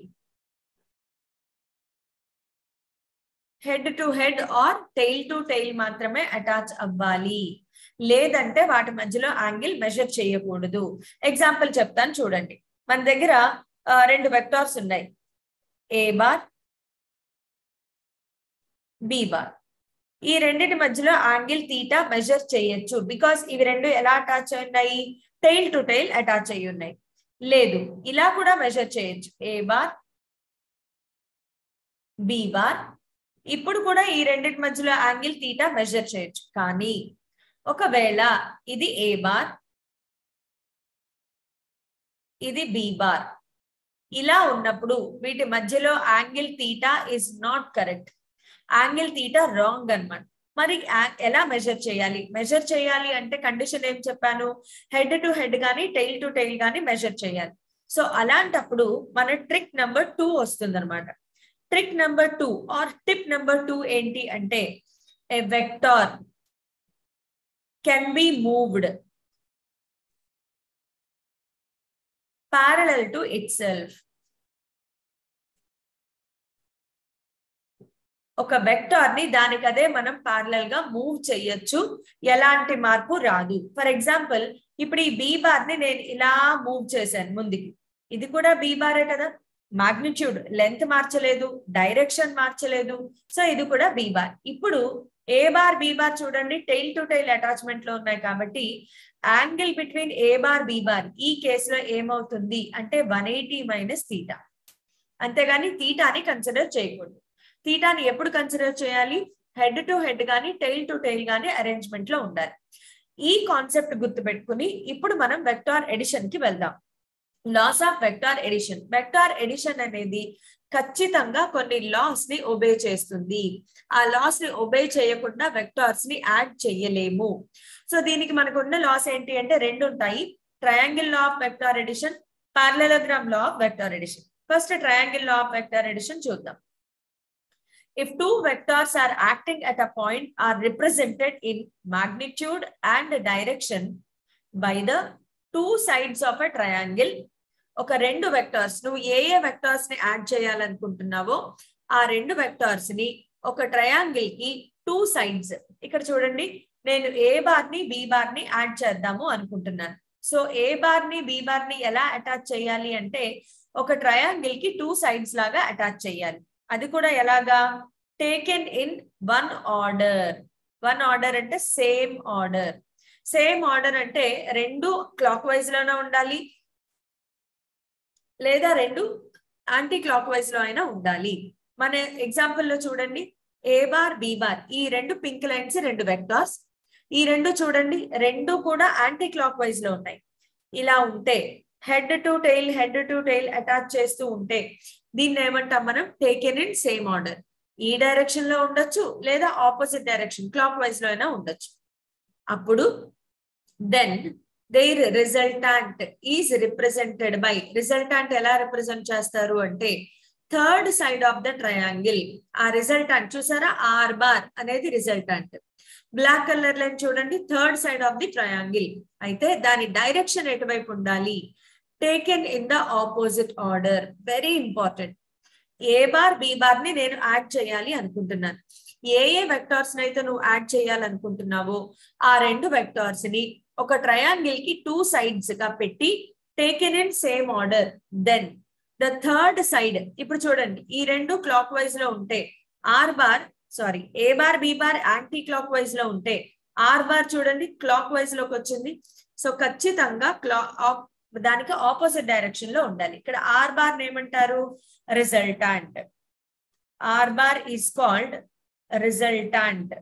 head to head or tail to tail మాత్రమే attach అవ్వాలి లేదంటే వాటి మధ్యలో యాంగిల్ మెజర్ చేయకూడదు ఎగ్జాంపుల్ చెప్తాను చూడండి మన దగ్గర రెండు వెక్టార్స్ ఉన్నాయి ఏ బార్ బి బార్ ఈ రెండింటి మధ్యలో యాంగిల్ తీటా మెజర్ చేయొచ్చు బికాస్ ఇవి రెండు ఎలా అటాచ్ ఉన్నాయి టైల్ టు టైల్ అటాచ్ అయి ఉన్నాయి లేదు ఇలా కూడా మెజర్ చేయొచ్చు ఏ బార్ బి బార్ ఇప్పుడు కూడా ఈ రెండింటి మధ్యలో యాంగిల్ తీటా మెజర్ చేయొచ్చు కానీ ఒకవేళ ఇది ఏ బార్ ఇది బి బార్ ఇలా ఉన్నప్పుడు వీటి మధ్యలో angle theta is not correct angle theta wrong అనమాట మరి ఎలా మెజర్ చేయాలి మెజర్ చేయాలి అంటే కండిషన్ ఏం చెప్పాను హెడ్ టు హెడ్ కానీ టైల్ టు టైల్ కానీ మెజర్ చేయాలి సో అలాంటప్పుడు మన ట్రిక్ నెంబర్ టూ వస్తుంది అనమాట trick number two or tip number two ఏంటి అంటే a vector can be moved parallel to itself ఒక వెక్టార్ ని దానికదే మనం ప్యారలల్ గా మూవ్ చేయొచ్చు ఎలాంటి మార్పు రాదు ఫర్ ఎగ్జాంపుల్ ఇప్పుడు ఈ బీ బార్ ని నేను ఇలా మూవ్ చేశాను ముందుకి ఇది కూడా బీ బారే కదా మాగ్నిట్యూడ్ లెంత్ మార్చలేదు డైరెక్షన్ మార్చలేదు సో ఇది కూడా బీ బార్ ఇప్పుడు ఏ బార్ బీ బార్ చూడండి టైల్ టు టైల్ అటాచ్మెంట్ లో ఉన్నాయి కాబట్టి angle between A bar B bar ఈ కేసులో ఏమవుతుంది అంటే వన్ ఎయిటీ మైనస్ తీటా అంతేగాని తీటాని కన్సిడర్ చేయకూడదు తీటాని ఎప్పుడు కన్సిడర్ చేయాలి హెడ్ టు హెడ్ గానీ టైల్ టు టైల్ గానీ అరేంజ్మెంట్ లో ఉండాలి ఈ కాన్సెప్ట్ గుర్తుపెట్టుకుని ఇప్పుడు మనం వెక్టార్ ఎడిషన్ కి వెళ్దాం laws of vector addition vector addition అనేది ఖచ్చితంగా కొన్ని లాస్ ని ఒబే చేస్తుంది ఆ లాస్ ని ఒబే చేయకుండా వెక్టార్స్ ని యాడ్ చేయలేము సో దీనికి మనకు ఉన్న లాస్ ఏంటి అంటే రెండు ఉంటాయి triangle law of vector addition parallelogram law of vector addition first triangle law of vector addition చూద్దాం if two vectors are acting at a point are represented in magnitude and direction by the two sides of a triangle ఒక రెండు vectors నువ్వు ఏ ఏ vectors ని add చేయాలనుకుంటున్నావో ఆ రెండు vectors ని ఒక triangle కి టూ సైడ్స్ ఇక్కడ చూడండి నేను ఏ బార్ ని బి బార్ ని యాడ్ చేద్దాము అనుకుంటున్నాను సో ఏ బార్ ని బి బార్ ని ఎలా అటాచ్ చేయాలి అంటే ఒక ట్రయాంగిల్ కి టూ సైడ్స్ లాగా అటాచ్ చేయాలి అది కూడా ఎలాగా taken in one order one order అంటే సేమ్ ఆర్డర్ సేమ్ ఆర్డర్ అంటే రెండు క్లాక్ వైజ్ లోనే ఉండాలి లేదా రెండు యాంటీ క్లాక్ వైజ్ లో అయినా ఉండాలి మన ఎగ్జాంపుల్ లో చూడండి ఏ బార్ బి బార్ ఈ రెండు పింక్ లైన్స్ రెండు వెక్టార్స్ ఈ రెండు చూడండి రెండు కూడా యాంటీ క్లాక్ వైజ్ లో ఉన్నాయి ఇలా ఉంటే head to tail head to tail attach చేస్తూ ఉంటే దీన్ని ఏమంటాం మనం టేకెన్ ఇన్ సేమ్ ఆర్డర్ ఈ డైరెక్షన్ లో ఉండొచ్చు లేదా ఆపోజిట్ డైరెక్షన్ క్లాక్ వైజ్ లో అయినా ఉండొచ్చు అప్పుడు then their resultant is represented by resultant ఎలా రిప్రజెంట్ చేస్తారు అంటే third side of the triangle ఆ రిజల్టాంట్ చూసారా ఆర్ బార్ అనేది రిజల్టాంట్ బ్లాక్ కలర్ లైన్ చూడండి third side of the triangle అయితే దాని డైరెక్షన్ ఎటువైపు ఉండాలి taken in the opposite order very important A bar B bar ని నేను యాడ్ చేయాలి అనుకుంటున్నాను ఏ ఏ వెక్టార్స్ అయితే నువ్వు యాడ్ చేయాలనుకుంటున్నావో ఆ రెండు వెక్టార్స్ ని ఒక ట్రయాంగిల్ కి టూ సైడ్స్ గా పెట్టి taken in same order then the third side ఇప్పుడు చూడండి ఈ రెండు క్లాక్ వైజ్ లో ఉంటే R bar sorry A bar B bar clock wise లో ఉంటే ఆర్ బార్ చూడండి క్లాక్ వైజ్ లోకి వచ్చింది సో ఖచ్చితంగా క్లా దానికి ఆపోజిట్ డైరెక్షన్ లో ఉండాలి ఇక్కడ ఆర్ బార్ ఏమంటారు resultant R bar is called resultant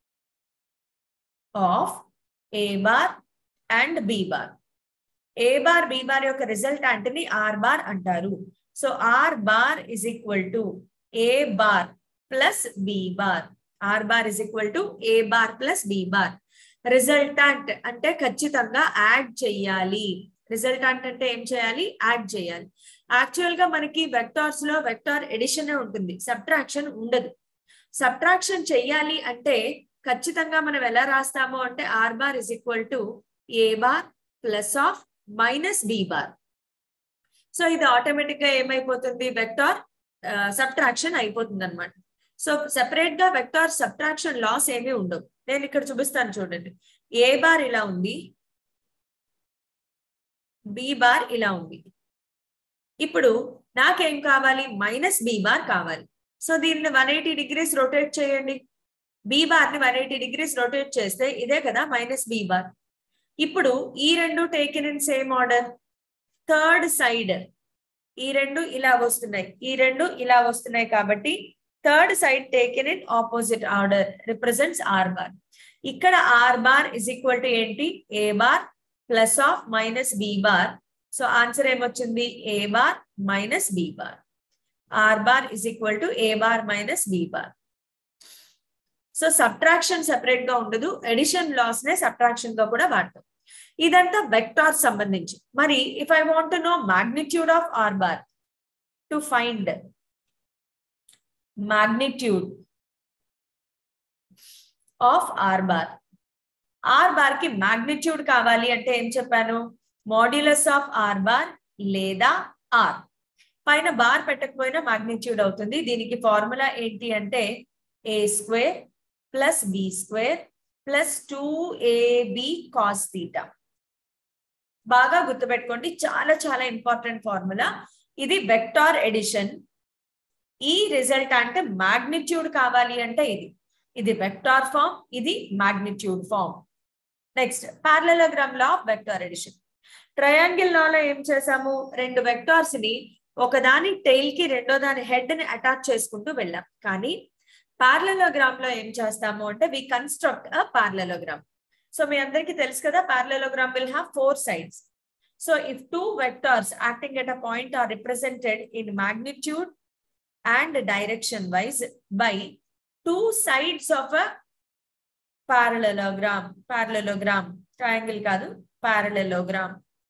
of A bar and B bar A bar B bar యొక్క రిజల్టాంట్ ని ఆర్ బార్ అంటారు so R bar is equal to A bar plus B bar R bar is equal to A bar plus B bar resultant అంటే ఖచ్చితంగా add చెయ్యాలి resultant అంటే ఏం చేయాలి add చేయాలి యాక్చువల్ గా మనకి వెక్టార్స్ లో వెక్టార్ ఎడిషన్ ఉంటుంది సబ్ట్రాక్షన్ ఉండదు సబ్ట్రాక్షన్ చెయ్యాలి అంటే ఖచ్చితంగా మనం ఎలా రాస్తాము అంటే R bar is equal to A bar plus of minus B bar so ఇది ఆటోమేటిక్ గా ఏమైపోతుంది వెక్టార్ సబ్ట్రాక్షన్ అయిపోతుంది అనమాట సో సెపరేట్ గా వెక్టార్ సబ్ట్రాక్షన్ లాస్ ఏమీ ఉండవు నేను ఇక్కడ చూపిస్తాను చూడండి ఏ బార్ ఇలా ఉంది బి బార్ ఇలా ఉంది ఇప్పుడు నాకేం కావాలి మైనస్ బి బార్ కావాలి సో దీన్ని వన్ ఎయిటీ డిగ్రీస్ రొటేట్ చేయండి బి బార్ ని వన్ ఎయిటీ డిగ్రీస్ రొటేట్ చేస్తే ఇదే కదా మైనస్ బి బార్ ఇప్పుడు ఈ రెండు taken in same order third side ఈ రెండు ఇలా వస్తున్నాయి ఈ రెండు ఇలా వస్తున్నాయి కాబట్టి third side taken in opposite order represents R bar ఇక్కడ R bar is equal to ఏంటి A bar plus of minus B bar so answer ఏమొచ్చింది A bar minus B bar R bar is equal to A bar minus B bar so subtraction separate గా ఉండదు edition loss నే subtraction గా కూడా వాడతాం ఇదంతా vector సంబంధించి మరి if I want to know magnitude of R bar to find magnitude of R bar R bar కి మాగ్నిట్యూడ్ కావాలి అంటే ఏం చెప్పాను మాడ్యులస్ ఆఫ్ ఆర్ బార్ లేదా ఆర్ పైన బార్ పెట్టకపోయినా మాగ్నిట్యూడ్ అవుతుంది దీనికి ఫార్ములా ఏంటి అంటే A square plus B square plus two A B cos theta బాగా గుర్తుపెట్టుకోండి చాలా చాలా ఇంపార్టెంట్ ఫార్ములా ఇది వెక్టార్ ఎడిషన్ ఈ రిజల్ట్ అంటే మాగ్నిట్యూడ్ కావాలి అంటే ఇది ఇది వెక్టార్ ఫామ్ ఇది magnitude form next parallelogram law of vector addition triangle లాలో ఏం చేసాము రెండు వెక్టార్స్ ని ఒకదాని టైల్ కి రెండో దాని హెడ్ ని అటాచ్ చేసుకుంటూ వెళ్ళాం కానీ పార్లలోగ్రామ్ లో ఏం చేస్తాము అంటే we construct a parallelogram so మీ అందరికీ తెలుసు కదా parallelogram will have four sides so if two vectors acting at a point are represented in magnitude and direction wise by two sides of a parallelogram parallelogram triangle కాదు parallelogram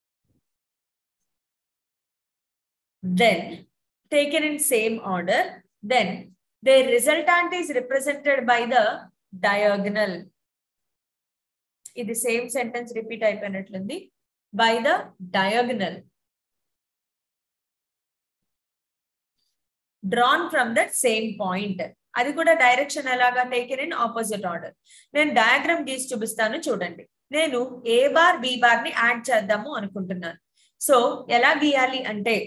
then taken in same order then their resultant is represented by the diagonal ఇది same sentence repeat అయిపోయినట్లుంది by the diagonal drawn from that same point అది కూడా direction ఎలాగా taken in opposite order నేను diagram గీసి చూపిస్తాను చూడండి నేను ఏ బార్ బి బార్ ని యాడ్ చేద్దాము అనుకుంటున్నాను సో ఎలా గీయాలి అంటే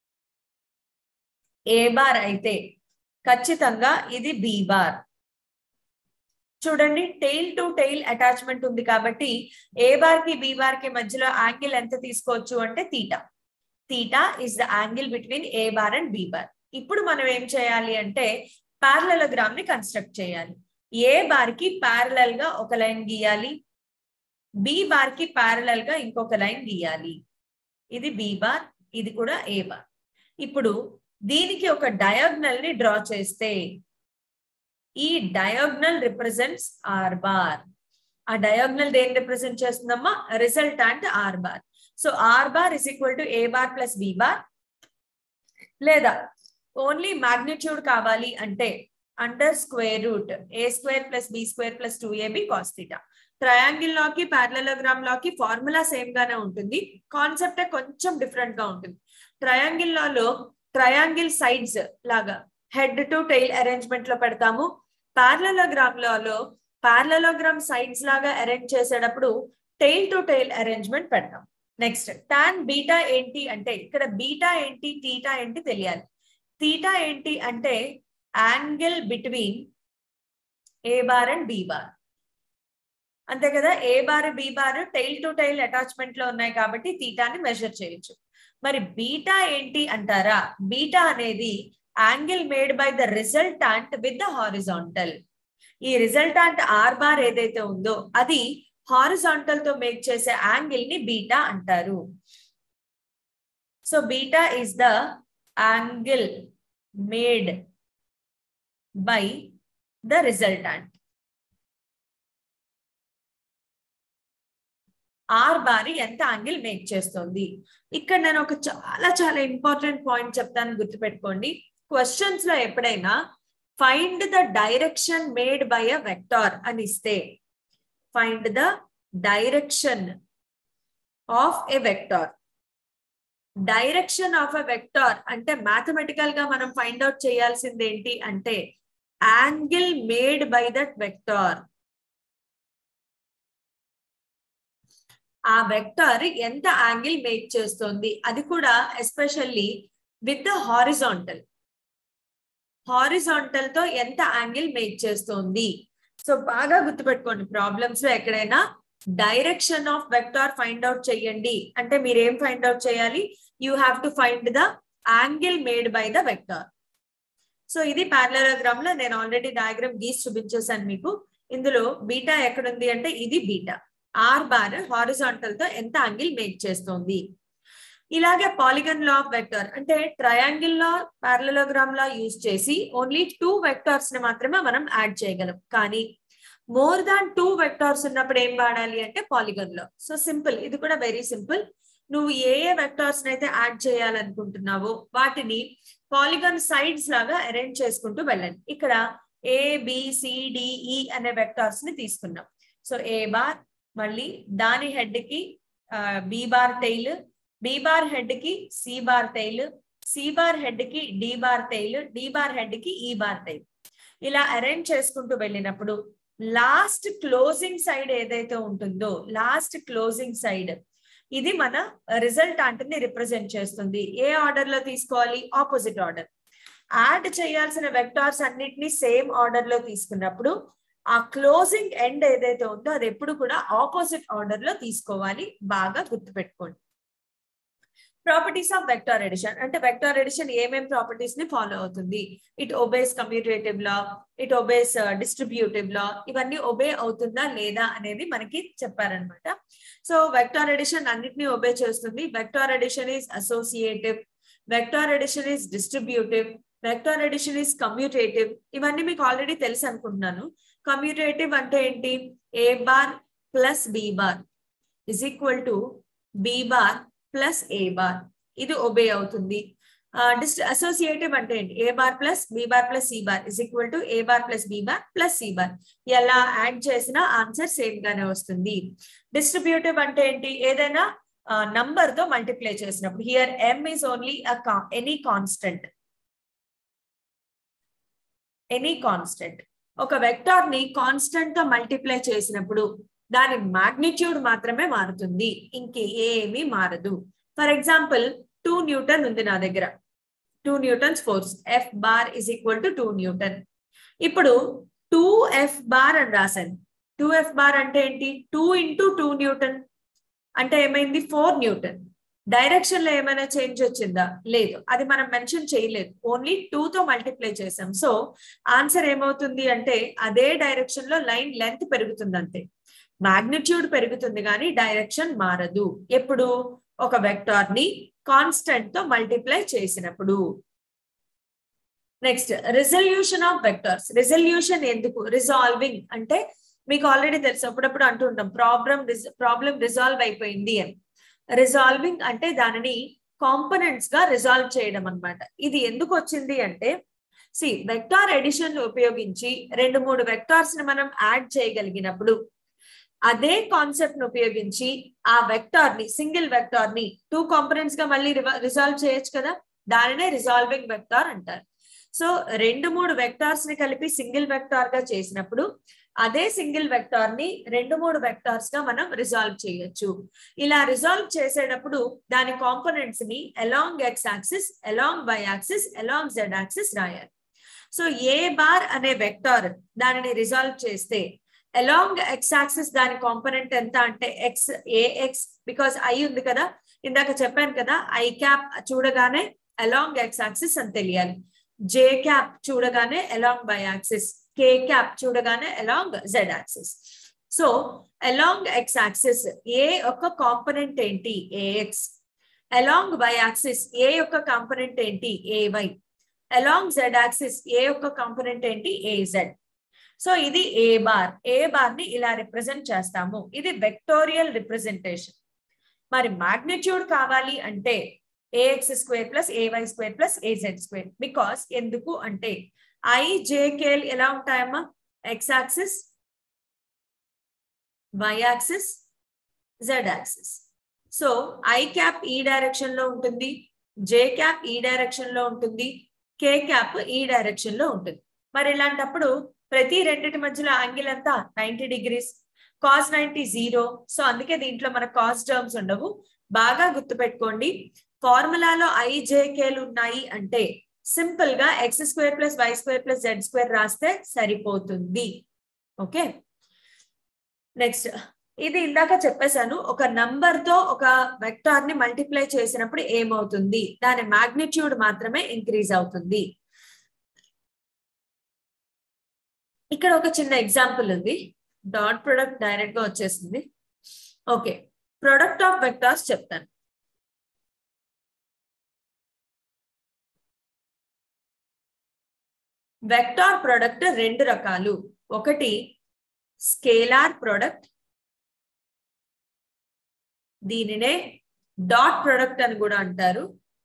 ఏ బార్ అయితే ఖచ్చితంగా ఇది బి బార్ చూడండి టెయిల్ టు టెయిల్ అటాచ్మెంట్ ఉంది కాబట్టి ఏ బార్ కి బి బార్ కి మధ్యలో యాంగిల్ ఎంత తీసుకోవచ్చు అంటే theta theta is the angle between A bar and B bar ఇప్పుడు మనం ఏం చేయాలి అంటే పారలలోగ్రామ్ ని కన్స్ట్రక్ట్ చేయాలి ఏ బార్ కి ప్యారలల్ గా ఒక లైన్ గీయాలి బి బార్ కి ప్యారలల్ గా ఇంకొక లైన్ గీయాలి ఇది బి బార్ ఇది కూడా ఏ బార్ ఇప్పుడు దీనికి ఒక డయాగ్నల్ ని డ్రా చేస్తే ఈ డయాగ్నల్ రిప్రజెంట్స్ ఆర్ బార్ ఆ డయాగ్నల్ దేని రిప్రజెంట్ చేస్తుందమ్మా resultant R bar so R bar is equal to A bar plus B bar లేదా ఓన్లీ మాగ్నిట్యూడ్ కావాలి అంటే under square root A square plus B square plus two AB cos theta triangle లోకి parallelogram లోకి formula same గానే ఉంటుంది concept కొంచెం different గా ఉంటుంది ట్రయాంగిల్ లో ట్రయాంగిల్ సైడ్స్ లాగా హెడ్ టు టైల్ అరేంజ్మెంట్ లో పెడతాము పార్లలోగ్రామ్ లో పార్లలోగ్రామ్ సైడ్స్ లాగా అరేంజ్ చేసేటప్పుడు టైల్ టు టైల్ అరేంజ్మెంట్ పెడతాం నెక్స్ట్ టాన్ బీటా ఏంటి అంటే ఇక్కడ బీటా ఏంటి టీటా ఏంటి తెలియాలి తీటా ఏంటి అంటే angle between A bar and B bar అంతే కదా A bar B bar tail to tail attachment లో ఉన్నాయి కాబట్టి తీటాని మెజర్ చేయొచ్చు మరి బీటా ఏంటి అంటారా బీటా అనేది angle made by the resultant with the horizontal ఈ రిజల్టాంట్ ఆర్ బార్ ఏదైతే ఉందో అది హారిజాంటల్ తో మేక్ చేసే యాంగిల్ ని బీటా అంటారు so beta is the angle made by the resultant R బారి ఎంత యాంగిల్ మేక్ చేస్తుంది ఇక్కడ నేను ఒక చాలా చాలా ఇంపార్టెంట్ పాయింట్ చెప్తాను గుర్తుపెట్టుకోండి క్వశ్చన్స్ లో ఎప్పుడైనా find the direction made by a vector అని ఇస్తే find the direction of a vector direction of a vector అంటే మ్యాథమెటికల్ గా మనం ఫైండ్ అవుట్ చేయాల్సింది ఏంటి అంటే angle made by that vector ఆ వెక్టార్ ఎంత యాంగిల్ మేక్ చేస్తుంది అది కూడా especially with the horizontal horizontal తో ఎంత యాంగిల్ మేక్ చేస్తుంది సో బాగా గుర్తుపెట్టుకోండి ప్రాబ్లమ్స్ లో ఎక్కడైనా direction of vector find out చేయండి అంటే మీరు ఏం ఫైండ్ అవుట్ చేయాలి you have to find the angle made by the vector so ఇది పారలలోగ్రామ్ లో నేను ఆల్రెడీ డయాగ్రామ్ గీసి చూపించేశాను మీకు ఇందులో బీటా ఎక్కడుంది అంటే ఇది బీటా ఆర్ బార్ హారిజాంటల్ తో ఎంత యాంగిల్ మేక్ చేస్తుంది ఇలాగే పాలిగన్ లా ఆఫ్ వెక్టర్ అంటే triangle law parallelogram law use చేసి ఓన్లీ టూ వెక్టార్స్ ని మాత్రమే మనం యాడ్ చేయగలం కానీ మోర్ దాన్ టూ వెక్టార్స్ ఉన్నప్పుడు ఏం వాడాలి అంటే పాలిగన్ లో సో సింపుల్ ఇది కూడా వెరీ సింపుల్ నువ్వు ఏ ఏ వెక్టార్స్ అయితే యాడ్ చేయాలనుకుంటున్నావో వాటిని పాలిగన్ సైడ్స్ లాగా అరేంజ్ చేసుకుంటూ వెళ్ళండి ఇక్కడ ఏ బిసిడిఈ అనే వెక్టార్స్ ని తీసుకున్నాం సో ఏ బార్ మళ్ళీ దాని హెడ్ కి B bar tail B bar head కి C bar tail C bar head కి D bar tail D bar head కి ఈ బార్ టైల్ ఇలా అరేంజ్ చేసుకుంటూ వెళ్ళినప్పుడు లాస్ట్ క్లోజింగ్ సైడ్ ఏదైతే ఉంటుందో లాస్ట్ క్లోజింగ్ సైడ్ ఇది మన రిజల్టాంట్ ని రిప్రజెంట్ చేస్తుంది ఏ ఆర్డర్ లో తీసుకోవాలి ఆపోజిట్ ఆర్డర్ యాడ్ చేయాల్సిన వెక్టార్స్ అన్నిటిని సేమ్ ఆర్డర్ లో తీసుకున్నప్పుడు ఆ క్లోజింగ్ ఎండ్ ఏదైతే ఉందో అది ఎప్పుడు కూడా ఆపోజిట్ ఆర్డర్ లో తీసుకోవాలి బాగా గుర్తుపెట్టుకోండి ప్రాపర్టీస్ ఆఫ్ వెక్టార్ ఎడిషన్ అంటే వెక్టార్ ఎడిషన్ ఏమేం ప్రాపర్టీస్ ని ఫాలో అవుతుంది it obeys commutative law it obeys distributive law ఇవన్నీ ఒబే అవుతుందా లేదా అనేది మనకి చెప్పారనమాట సో వెక్టార్ ఎడిషన్ అన్నిటిని ఒబే చేస్తుంది vector addition is associative vector addition is distributive vector addition is commutative ఇవన్నీ మీకు ఆల్రెడీ తెలుసు అనుకుంటున్నాను కమ్యూటేటివ్ అంటే ఏంటి A bar plus B bar is equal to B bar plus A bar ఇది obey అవుతుంది డిస్ట్ అసోసియేటివ్ అంటే ఏంటి A bar plus B bar plus C bar is equal to A bar plus B bar plus C bar ఎలా add చేసినా answer same గానే వస్తుంది distributive అంటే ఏంటి ఏదైనా నంబర్ తో మల్టిప్లై చేసినప్పుడు here M is only any constant any constant ఒక వెక్టార్ ని కాన్స్టెంట్ తో మల్టిప్లై చేసినప్పుడు దాని మాగ్నిట్యూడ్ మాత్రమే మారుతుంది ఇంకేమీ మారదు ఫర్ ఎగ్జాంపుల్ టూ న్యూటన్ ఉంది నా దగ్గర two newtons force F bar is equal to two newton ఇప్పుడు టూ ఎఫ్ బార్ అని రాశాను టూ ఎఫ్ బార్ అంటే ఏంటి టూ ఇంటూ టూ న్యూటన్ అంటే ఏమైంది ఫోర్ న్యూటన్ డైరెక్షన్ లో ఏమైనా చేంజ్ వచ్చిందా లేదు అది మనం మెన్షన్ చేయలేదు ఓన్లీ టూ తో మల్టిప్లై చేసాం సో ఆన్సర్ ఏమవుతుంది అంటే అదే డైరెక్షన్ లో లైన్ లెంత్ పెరుగుతుంది అంతే మాగ్నిట్యూడ్ పెరుగుతుంది కానీ డైరెక్షన్ మారదు ఎప్పుడు ఒక వెక్టార్ ని కాన్స్టెంట్ తో మల్టిప్లై చేసినప్పుడు next resolution of vectors resolution ఎందుకు రిజాల్వింగ్ అంటే మీకు ఆల్రెడీ తెలుసు అప్పుడప్పుడు అంటుంటాం ప్రాబ్లం ప్రాబ్లం రిజాల్వ్ అయిపోయింది అని రిజాల్వింగ్ అంటే దానిని కాంపనెంట్స్ గా రిజాల్వ్ చేయడం అనమాట ఇది ఎందుకు వచ్చింది అంటే సి వెక్టార్ ఎడిషన్ ఉపయోగించి రెండు మూడు వెక్టార్స్ ని మనం యాడ్ చేయగలిగినప్పుడు అదే కాన్సెప్ట్ ని ఉపయోగించి ఆ వెక్టార్ ని సింగిల్ వెక్టార్ ని టూ కాంపనెంట్స్ గా మళ్ళీ రిజాల్వ్ చేయొచ్చు కదా దానినే రిజాల్వింగ్ వెక్టార్ అంటారు సో రెండు మూడు వెక్టార్స్ ని కలిపి సింగిల్ వెక్టార్ గా చేసినప్పుడు అదే సింగిల్ వెక్టార్ ని రెండు మూడు వెక్టార్స్ గా మనం రిజాల్వ్ చేయొచ్చు ఇలా రిజాల్వ్ చేసేటప్పుడు దాని కాంపోనెంట్స్ ని along X axis along Y axis along Z axis రాయాలి సో ఏ బార్ అనే వెక్టార్ దానిని రిజాల్వ్ చేస్తే అలాంగ్ ఎక్స్ యాక్సిస్ దాని కాంపోనెంట్ ఎంత అంటే ఎక్స్ ఏఎక్స్ బికాస్ ఐ ఉంది కదా ఇందాక చెప్పాను కదా ఐ క్యాప్ చూడగానే అలాంగ్ ఎక్స్ యాక్సిస్ అని తెలియాలి జే క్యాప్ చూడగానే along Y axis k cap చూడగానే along Z axis so along X axis A యొక్క కాంపనెంట్ ఏంటి AX along Y axis A యొక్క కాంపనెంట్ ఏంటి AY along Z axis A యొక్క కాంపనెంట్ ఏంటి ఏజెడ్ సో ఇది ఏ బార్ ఏ బార్ ని ఇలా రిప్రజెంట్ చేస్తాము ఇది వెక్టోరియల్ రిప్రజెంటేషన్ మరి మాగ్నిట్యూడ్ కావాలి అంటే AX square plus AY square plus AZ square because ఎందుకు అంటే ఐ జేకేల్ ఎలా ఉంటాయమ్మా X axis Y axis Z axis so i cap ఈ డైరెక్షన్ లో ఉంటుంది జే క్యాప్ ఈ డైరెక్షన్ లో ఉంటుంది కే క్యాప్ ఈ డైరెక్షన్ లో ఉంటుంది మరి ఇలాంటప్పుడు ప్రతి రెండింటి మధ్యలో యాంగిల్ ఎంత ninety degrees cos ninety zero so అందుకే దీంట్లో మన కాస్ టర్మ్స్ ఉండవు బాగా గుర్తుపెట్టుకోండి ఫార్ములాలో ఐజేకేలు ఉన్నాయి అంటే సింపుల్ గా X square plus Y square plus Z square రాస్తే సరిపోతుంది ఓకే నెక్స్ట్ ఇది ఇందాక చెప్పేశాను ఒక నంబర్ తో ఒక వెక్టార్ ని మల్టిప్లై చేసినప్పుడు ఏమవుతుంది దాని మాగ్నిట్యూడ్ మాత్రమే ఇంక్రీజ్ అవుతుంది ఇక్కడ ఒక చిన్న ఎగ్జాంపుల్ ఉంది డాట్ ప్రొడక్ట్ డైరెక్ట్ గా వచ్చేసింది ఓకే ప్రొడక్ట్ ఆఫ్ వెక్టార్స్ చెప్తాను వెక్టార్ ప్రొడక్ట్ రెండు రకాలు ఒకటి స్కేలార్ ప్రొడక్ట్ దీనినే డాట్ ప్రొడక్ట్ అని కూడా అంటారు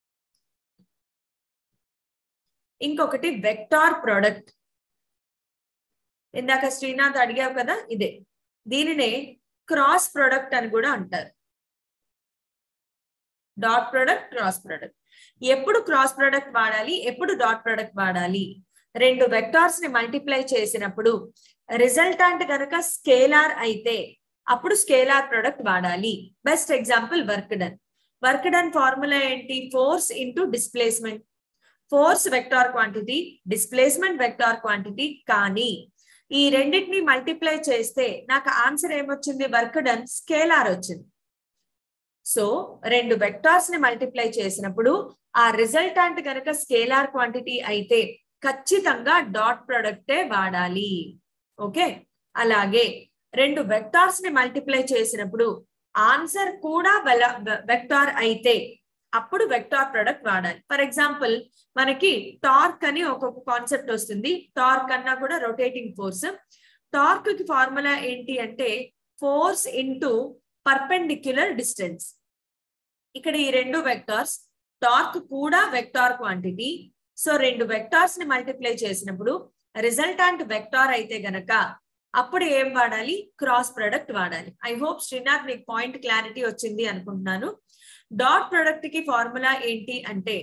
ఇంకొకటి వెక్టార్ ప్రొడక్ట్ ఇందాక శ్రీనాథ్ అడిగావు కదా ఇదే దీనినే క్రాస్ ప్రొడక్ట్ అని కూడా అంటారు డాట్ ప్రొడక్ట్ క్రాస్ ప్రొడక్ట్ ఎప్పుడు క్రాస్ ప్రొడక్ట్ వాడాలి ఎప్పుడు డాట్ ప్రొడక్ట్ వాడాలి రెండు వెక్టార్స్ ని మల్టిప్లై చేసినప్పుడు రిజల్టాంట్ కనుక స్కేలార్ అయితే అప్పుడు స్కేలార్ ప్రొడక్ట్ వాడాలి best example work done work done formula ఏంటి force into displacement force vector quantity displacement vector quantity కానీ ఈ రెండింటిని మల్టిప్లై చేస్తే నాకు ఆన్సర్ ఏమొచ్చింది వర్క్ డన్ స్కేలార్ వచ్చింది సో రెండు వెక్టార్స్ ని మల్టిప్లై చేసినప్పుడు ఆ రిజల్టాంట్ కనుక స్కేలార్ క్వాంటిటీ అయితే ఖచ్చితంగా డాట్ ప్రొడక్టే వాడాలి ఓకే అలాగే రెండు వెక్టార్స్ ని మల్టిప్లై చేసినప్పుడు ఆన్సర్ కూడా వెక్టార్ అయితే అప్పుడు వెక్టార్ ప్రొడక్ట్ వాడాలి ఫర్ ఎగ్జాంపుల్ మనకి టార్క్ అని ఒక కాన్సెప్ట్ వస్తుంది టార్క్ అన్నా కూడా రొటేటింగ్ ఫోర్స్ టార్క్ కి ఫార్ములా ఏంటి అంటే ఫోర్స్ ఇంటూ పర్పెండిక్యులర్ డిస్టెన్స్ ఇక్కడ ఈ రెండు వెక్టార్స్ టార్క్ కూడా వెక్టార్ క్వాంటిటీ సో రెండు వెక్టార్స్ ని మల్టిప్లై చేసినప్పుడు రిజల్టాంట్ వెక్టార్ అయితే గనక అప్పుడు ఏం వాడాలి క్రాస్ ప్రొడక్ట్ వాడాలి ఐ హోప్ శ్రీనాథ్ మీకు పాయింట్ క్లారిటీ వచ్చింది అనుకుంటున్నాను డాట్ ప్రొడక్ట్ కి ఫార్ములా ఏంటి అంటే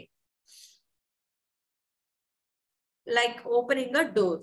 like opening a door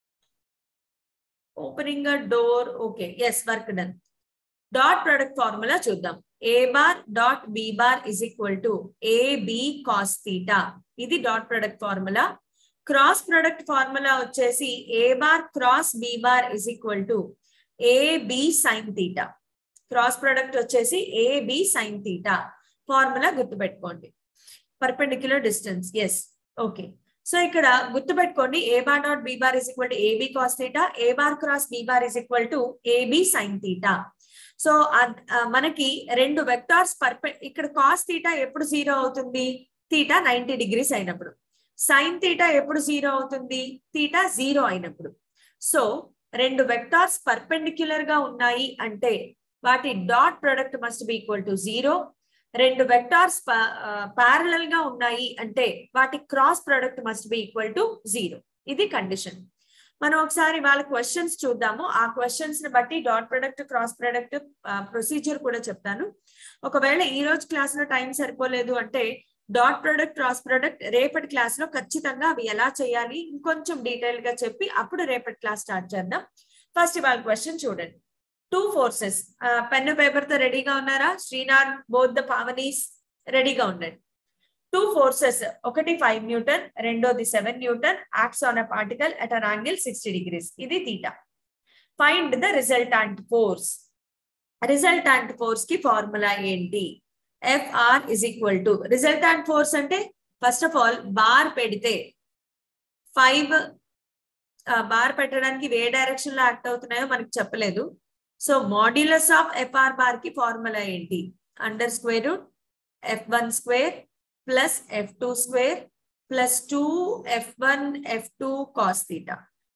opening a door okay yes work done dot product formula చూద్దాం A bar dot B bar is equal to A B cos theta ఇది dot product formula cross product formula వచ్చేసి A bar cross B bar is equal to A B sine theta cross product వచ్చేసి A B sine theta formula గుర్తుపెట్టుకోండి perpendicular distance yes okay so ఇక్కడ గుర్తుపెట్టుకోండి A bar dot B bar is equal to AB cos theta A bar cross B bar is equal to AB sine theta so మనకి రెండు vectors పర్ఫె ఇక్కడ cos theta ఎప్పుడు zero అవుతుంది theta ninety degrees అయినప్పుడు sine theta ఎప్పుడు zero అవుతుంది theta zero అయినప్పుడు సో రెండు వెక్టార్స్ పర్పెండిక్యులర్ గా ఉన్నాయి అంటే వాటి dot product must be equal to zero రెండు వెక్టార్స్ ప్యారలల్ గా ఉన్నాయి అంటే వాటి cross product must be equal to zero ఇది కండిషన్ మనం ఒకసారి వాళ్ళ క్వశ్చన్స్ చూద్దాము ఆ క్వశ్చన్స్ ని బట్టి dot product cross product procedure కూడా చెప్తాను ఒకవేళ ఈ రోజు క్లాస్ లో టైం సరిపోలేదు అంటే డాట్ ప్రొడక్ట్ క్రాస్ ప్రొడక్ట్ రేపటి క్లాస్ లో ఖచ్చితంగా అవి ఎలా చేయాలి ఇంకొంచెం డీటెయిల్ గా చెప్పి అప్పుడు రేపటి క్లాస్ స్టార్ట్ చేద్దాం ఫస్ట్ ఇవాళ క్వశ్చన్ చూడండి టూ ఫోర్సెస్ పెన్ పేపర్ తో రెడీగా ఉన్నారా శ్రీనాథ్ బోత్ ద పావనీస్ రెడీగా ఉండండి టూ ఫోర్సెస్ ఒకటి ఫైవ్ న్యూటన్ రెండోది seven newton acts on a particle at an angle sixty degrees ఇది theta find the resultant force resultant force కి ఫార్ములా ఏంటి FR is equal to resultant force అంటే first of all bar పెడితే five bar పెట్టడానికి ఏ direction లో act అవుతున్నాయో మనకి చెప్పలేదు so modulus of FR bar కి ఫార్ములా ఏంటి under square root F one square plus F two square plus two F one F two cos theta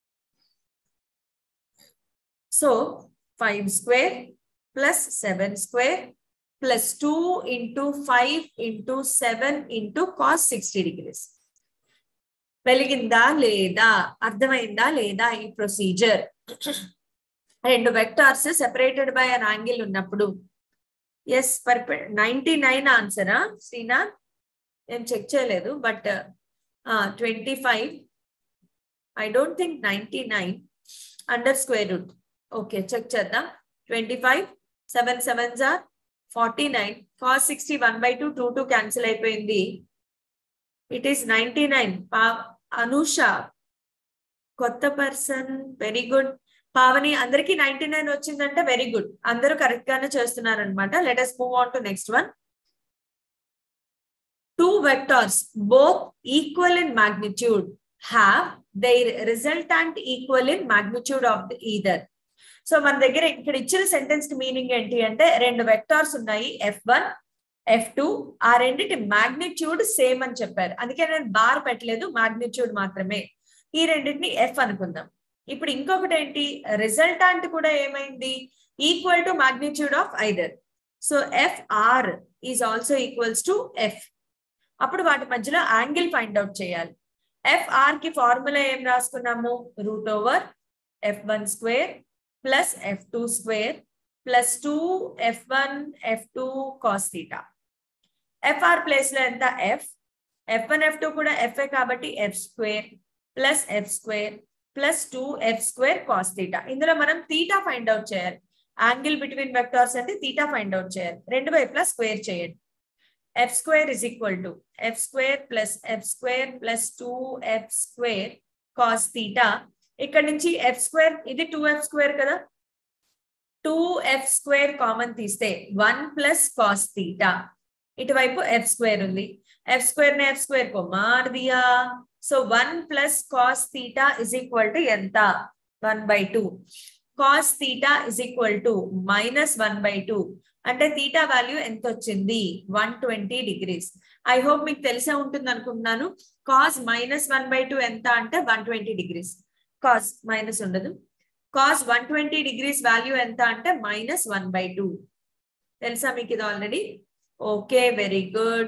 so five square plus seven square plus two into five into seven into cos sixty degrees వెలిగిందా లేదా అర్థమైందా లేదా ఈ procedure రెండు vectors separated by an angle ఉన్నప్పుడు yes పర్ఫె ninety nine ఆన్సరా శ్రీనాథ్ నేను చెక్ చేయలేదు but twenty five I don't think ninety nine under square root okay check చేద్దాం ట్వంటీ ఫైవ్ సెవెన్ సెవెన్ జార్ forty nine cos sixty one by two two two cancel అయిపోయింది it is ninety nine పా అనూష కొత్త person very good Pavani అందరికి ninety nine వచ్చిందంటే very good అందరూ correct గానే చేస్తున్నారు అనమాట let us move on to next one two vectors both equal in magnitude have their resultant equal in magnitude of the either so మన దగ్గర ఇక్కడ ఇచ్చిన సెంటెన్స్ కి మీనింగ్ ఏంటి అంటే రెండు వెక్టార్స్ ఉన్నాయి ఎఫ్ వన్ ఎఫ్ టూ ఆ రెండింటి మాగ్నిట్యూడ్ సేమ్ అని చెప్పారు అందుకే నేను బార్ పెట్టలేదు మాగ్నిట్యూడ్ మాత్రమే ఈ రెండింటిని ఎఫ్ అనుకుందాం ఇప్పుడు ఇంకొకటి ఏంటి రిజల్టాంట్ కూడా ఏమైంది equal to magnitude of either so F R is also equals to F అప్పుడు వాటి మధ్యలో యాంగిల్ ఫైండ్ అవుట్ చేయాలి ఎఫ్ ఆర్ కి ఫార్ములా ఏం రాసుకున్నాము root over F one square plus F two square plus two F one F two cos theta F R place లో ఎంత F F one F two కూడా ఎఫ్ఏ కాబట్టి F square plus F square plus two F square cos theta ఇందులో మనం theta find out చేయాలి angle between vectors అంటే theta find out చేయాలి రెండు వైపులా స్క్వేర్ చేయండి F square is equal to F square plus F square plus two F square cos theta ఇక్కడ నుంచి ఎఫ్ స్క్వేర్ ఇది టూ ఎఫ్ స్క్వేర్ కదా టూ ఎఫ్ స్క్వేర్ కామన్ తీస్తే వన్ ప్లస్ కాస్ తీటా ఇటువైపు ఎఫ్ స్క్వేర్ ఉంది F square ని F square కో మార్ దియా so one plus cos theta is equal to ఎంత one by two cos theta is equal to minus one by two అంటే theta value ఎంత వచ్చింది one twenty degrees I hope మీకు తెలిసే ఉంటుంది అనుకుంటున్నాను cos minus one by two ఎంత అంటే one twenty degrees cos minus ఉండదు cos one twenty degrees value ఎంత అంటే మైనస్ వన్ బై టూ తెలుసా మీకు ఇది already okay very good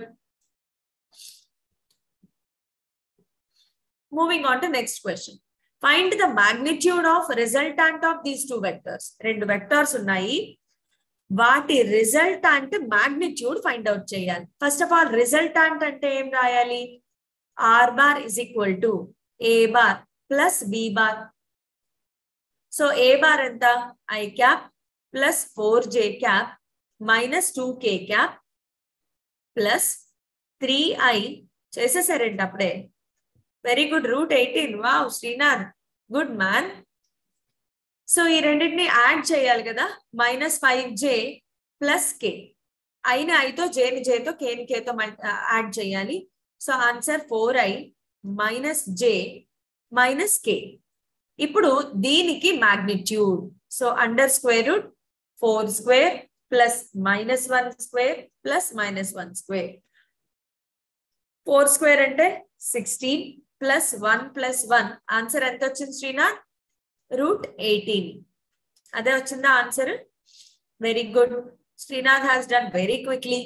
moving on to next question find the magnitude of resultant of these two vectors రెండు vectors ఉన్నాయి వాటి resultant magnitude find out చేయాలి first of all resultant అంటే ఏం రాయాలి R bar is equal to A bar plus B bar so A bar ఎంత i cap plus four j cap minus two k cap plus three i చేసేసారండి అప్పుడే very good root eighteen wow Srinath good man so ఈ రెండింటిని add చేయాలి కదా minus five j plus k ఐని ఐతో జేని జేతో కేని కేతో యాడ్ చేయాలి so answer four i minus j minus k ఇప్పుడు దీనికి magnitude so under square root four square plus minus one square plus minus one square four square అంటే sixteen plus one plus one answer ఎంత వచ్చింది Srinath root eighteen అదే వచ్చిందా answer very good Srinath has done very quickly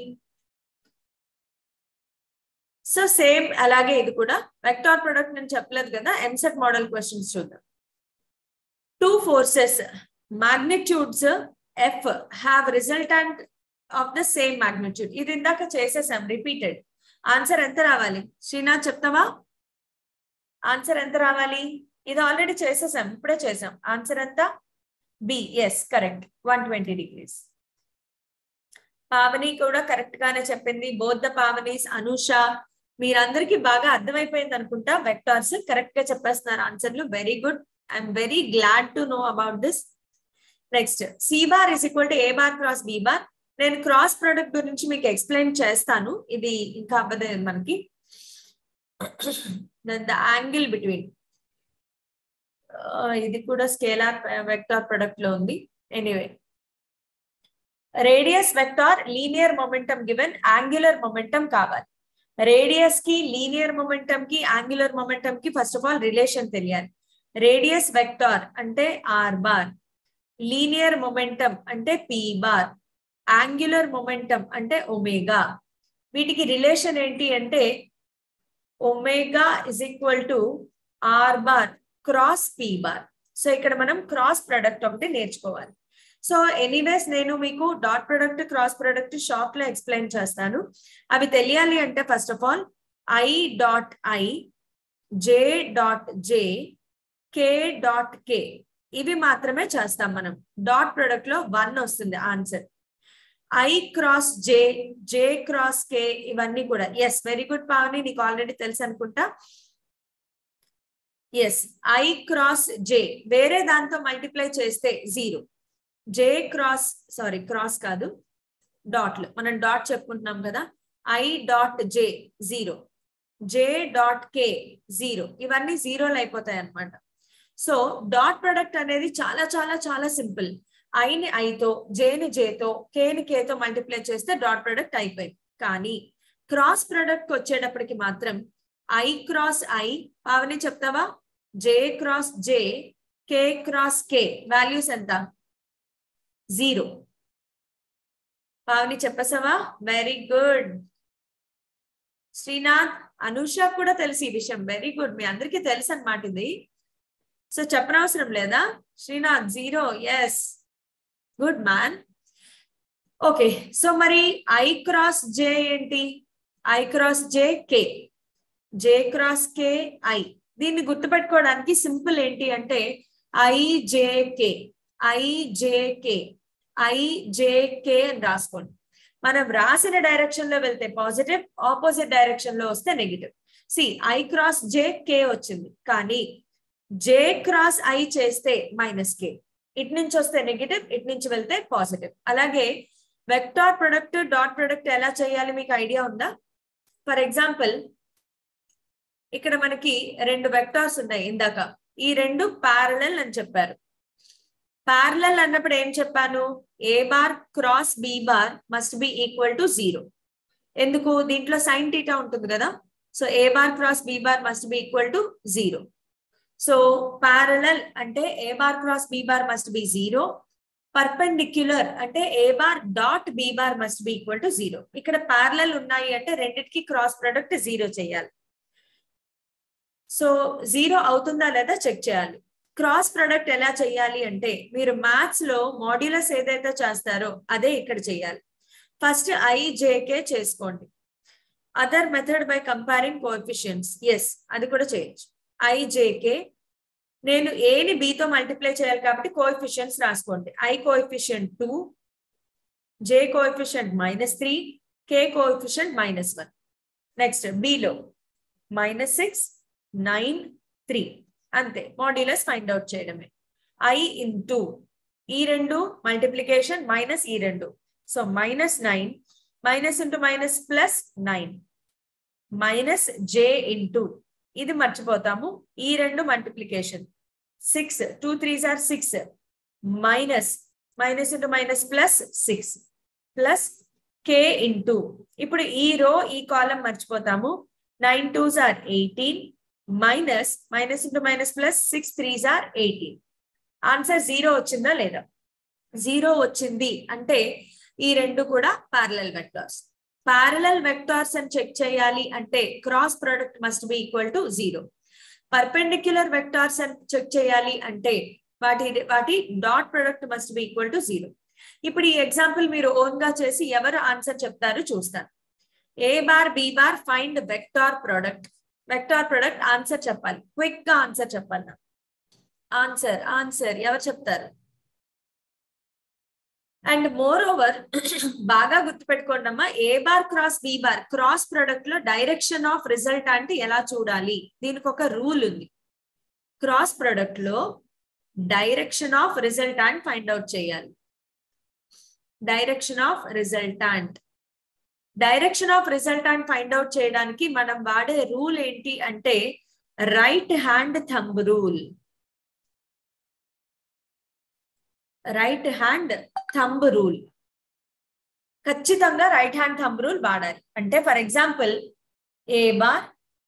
so same అలాగే ఇది కూడా vector product నేను చెప్పలేదు కదా ఎంసెట్ మోడల్ క్వశ్చన్స్ చూద్దాం two forces magnitudes F have resultant of the same magnitude ఇది ఇందాక చేసేసాం రిపీటెడ్ ఆన్సర్ ఎంత రావాలి శ్రీనాథ్ చెప్తావా ఆన్సర్ ఎంత రావాలి ఇది ఆల్రెడీ చేసేసాం ఇప్పుడే చేసాం ఆన్సర్ ఎంత బి yes correct one twenty degrees Pavani కూడా కరెక్ట్ గానే చెప్పింది బోత్ ద పావనీస్ అనూష మీరందరికీ బాగా అర్థమైపోయింది అనుకుంటా వెక్టార్స్ కరెక్ట్ గా చెప్పేస్తున్నారు ఆన్సర్లు very good I'm very glad to know about this next C bar is equal to A bar cross B bar నేను క్రాస్ ప్రొడక్ట్ గురించి మీకు ఎక్స్ప్లెయిన్ చేస్తాను ఇది ఇంకా అవ్వదు మనకి ద యాంగిల్ బిట్వీన్ ఇది కూడా స్కేలార్ వెక్టార్ ప్రొడక్ట్ లో ఉంది anyway radius vector linear momentum given angular momentum కావాలి రేడియస్ కి లీనియర్ మొమెంటం కి యాంగులర్ మొమెంటం కి ఫస్ట్ ఆఫ్ ఆల్ రిలేషన్ తెలియాలి రేడియస్ వెక్టార్ అంటే ఆర్ బార్ లీనియర్ మొమెంటం అంటే పి బార్ యాంగులర్ మొమెంటం అంటే ఒమేగా వీటికి రిలేషన్ ఏంటి అంటే omega is equal to R bar cross P bar so ఇక్కడ మనం క్రాస్ ప్రొడక్ట్ ఒకటి నేర్చుకోవాలి సో ఎనీవేస్ నేను మీకు dot product cross product shop లో ఎక్స్ప్లెయిన్ చేస్తాను అవి తెలియాలి అంటే first of all i dot i j dot j k dot k ఇవి మాత్రమే చేస్తాం మనం డాట్ ప్రొడక్ట్ లో వన్ వస్తుంది answer i cross j j cross k ఇవన్నీ కూడా ఎస్ వెరీ గుడ్ పావని నీకు ఆల్రెడీ తెలుసు అనుకుంటా ఎస్ ఐ క్రాస్ జే వేరే దాంతో మల్టిప్లై చేస్తే zero j cross sorry cross కాదు డాట్లు మనం డాట్ చెప్పుకుంటున్నాం కదా i dot j zero j dot k zero ఇవన్నీ జీరోలు అయిపోతాయి అనమాట సో డాట్ ప్రొడక్ట్ అనేది చాలా చాలా చాలా సింపుల్ ఐని ఐతో జేని జేతో కేని కేతో మల్టిప్లై చేస్తే డాట్ ప్రొడక్ట్ అయిపోయింది కానీ క్రాస్ ప్రొడక్ట్ వచ్చేటప్పటికి మాత్రం ఐ క్రాస్ ఐ పావని చెప్తావా j cross j k cross k values ఎంత జీరో పావని చెప్పసావా వెరీ గుడ్ శ్రీనాథ్ అనూష కూడా తెలుసు ఈ విషయం వెరీ గుడ్ మీ అందరికీ తెలుసు అనమాట ఇది సో చెప్పనవసరం లేదా Srinath zero yes good man okay so మరి ఐ క్రాస్ జే ఏంటి i cross j k j cross k i దీన్ని గుర్తుపెట్టుకోవడానికి సింపుల్ ఏంటి అంటే i j k i j k i j k అని రాసుకోండి మనం రాసిన డైరెక్షన్ లో వెళ్తే పాజిటివ్ ఆపోజిట్ డైరెక్షన్ లో వస్తే negative see i cross j k వచ్చింది కానీ జే క్రాస్ ఐ చేస్తే మైనస్ కే ఇటు నుంచి వస్తే నెగిటివ్ ఇటు నుంచి వెళ్తే పాజిటివ్ అలాగే వెక్టార్ ప్రొడక్ట్ డాట్ ప్రొడక్ట్ ఎలా చేయాలి మీకు ఐడియా ఉందా ఫర్ ఎగ్జాంపుల్ ఇక్కడ మనకి రెండు వెక్టార్స్ ఉన్నాయి ఇందాక ఈ రెండు ప్యారలల్ అని చెప్పారు ప్యారలల్ అన్నప్పుడు ఏం చెప్పాను A bar cross B bar must be equal to zero ఎందుకు దీంట్లో సైన్ టీటా ఉంటుంది కదా so A bar cross B bar must be equal to zero so parallel అంటే A bar cross B bar must be zero perpendicular అంటే A bar dot B bar must be equal to zero ఇక్కడ parallel ఉన్నాయి అంటే రెండింటికి cross product zero చేయాలి so zero అవుతుందా లేదా check చేయాలి క్రాస్ ప్రొడక్ట్ ఎలా చేయాలి అంటే మీరు మ్యాథ్స్ లో మాడ్యులస్ ఏదైతే చేస్తారో అదే ఇక్కడ చేయాలి ఫస్ట్ ఐజేకే చేసుకోండి other method by comparing coefficients yes అది కూడా చేయొచ్చు ఐజేకే నేను ఏని బితో మల్టిప్లై చేయాలి కాబట్టి కోఎఫిషియన్స్ రాసుకోండి i coefficient two j coefficient minus three k coefficient minus one next below minus six nine three అంతే మాడ్యులస్ ఫైండ్ అవుట్ చేయడమే ఐ ఇన్ టూ ఈ రెండు మల్టిప్లికేషన్ మైనస్ ఈ రెండు so minus nine minus into minus plus nine minus j into ఇది మర్చిపోతాము ఈ రెండు multiplication six two threes are six minus minus into minus plus six plus k into ఇప్పుడు ఈ రో ఈ కాలం మర్చిపోతాము nine twos are eighteen minus minus into minus plus six threes are eighteen answer zero వచ్చిందా లేదా zero వచ్చింది అంటే ఈ రెండు కూడా పారలల్ వెక్టార్స్ పారలల్ వెక్టార్స్ అని చెక్ చేయాలి అంటే cross product must be equal to zero perpendicular vectors అని చెక్ చేయాలి అంటే వాటి వాటి dot product must be equal to zero ఇప్పుడు ఈ ఎగ్జాంపుల్ మీరు ఓన్ గా చేసి ఎవరు ఆన్సర్ చెప్తారో చూస్తాను A bar B bar find vector product vector product answer చెప్పాలి క్విక్ గా ఆన్సర్ చెప్పాలి ఆన్సర్ ఆన్సర్ ఎవరు చెప్తారు అండ్ మోర్ ఓవర్ బాగా గుర్తుపెట్టుకోండి అమ్మా A bar cross B bar cross product లో డైరెక్షన్ ఆఫ్ రిజల్ట్ అంటే ఎలా చూడాలి దీనికి ఒక రూల్ ఉంది క్రాస్ ప్రొడక్ట్ లో direction of resultant find out చేయాలి direction of resultant direction of resultant find out చేయడానికి మనం వాడే రూల్ ఏంటి అంటే right hand thumb rule right hand thumb rule ఖచ్చితంగా రైట్ హ్యాండ్ థంబ్ రూల్ వాడాలి అంటే for example A bar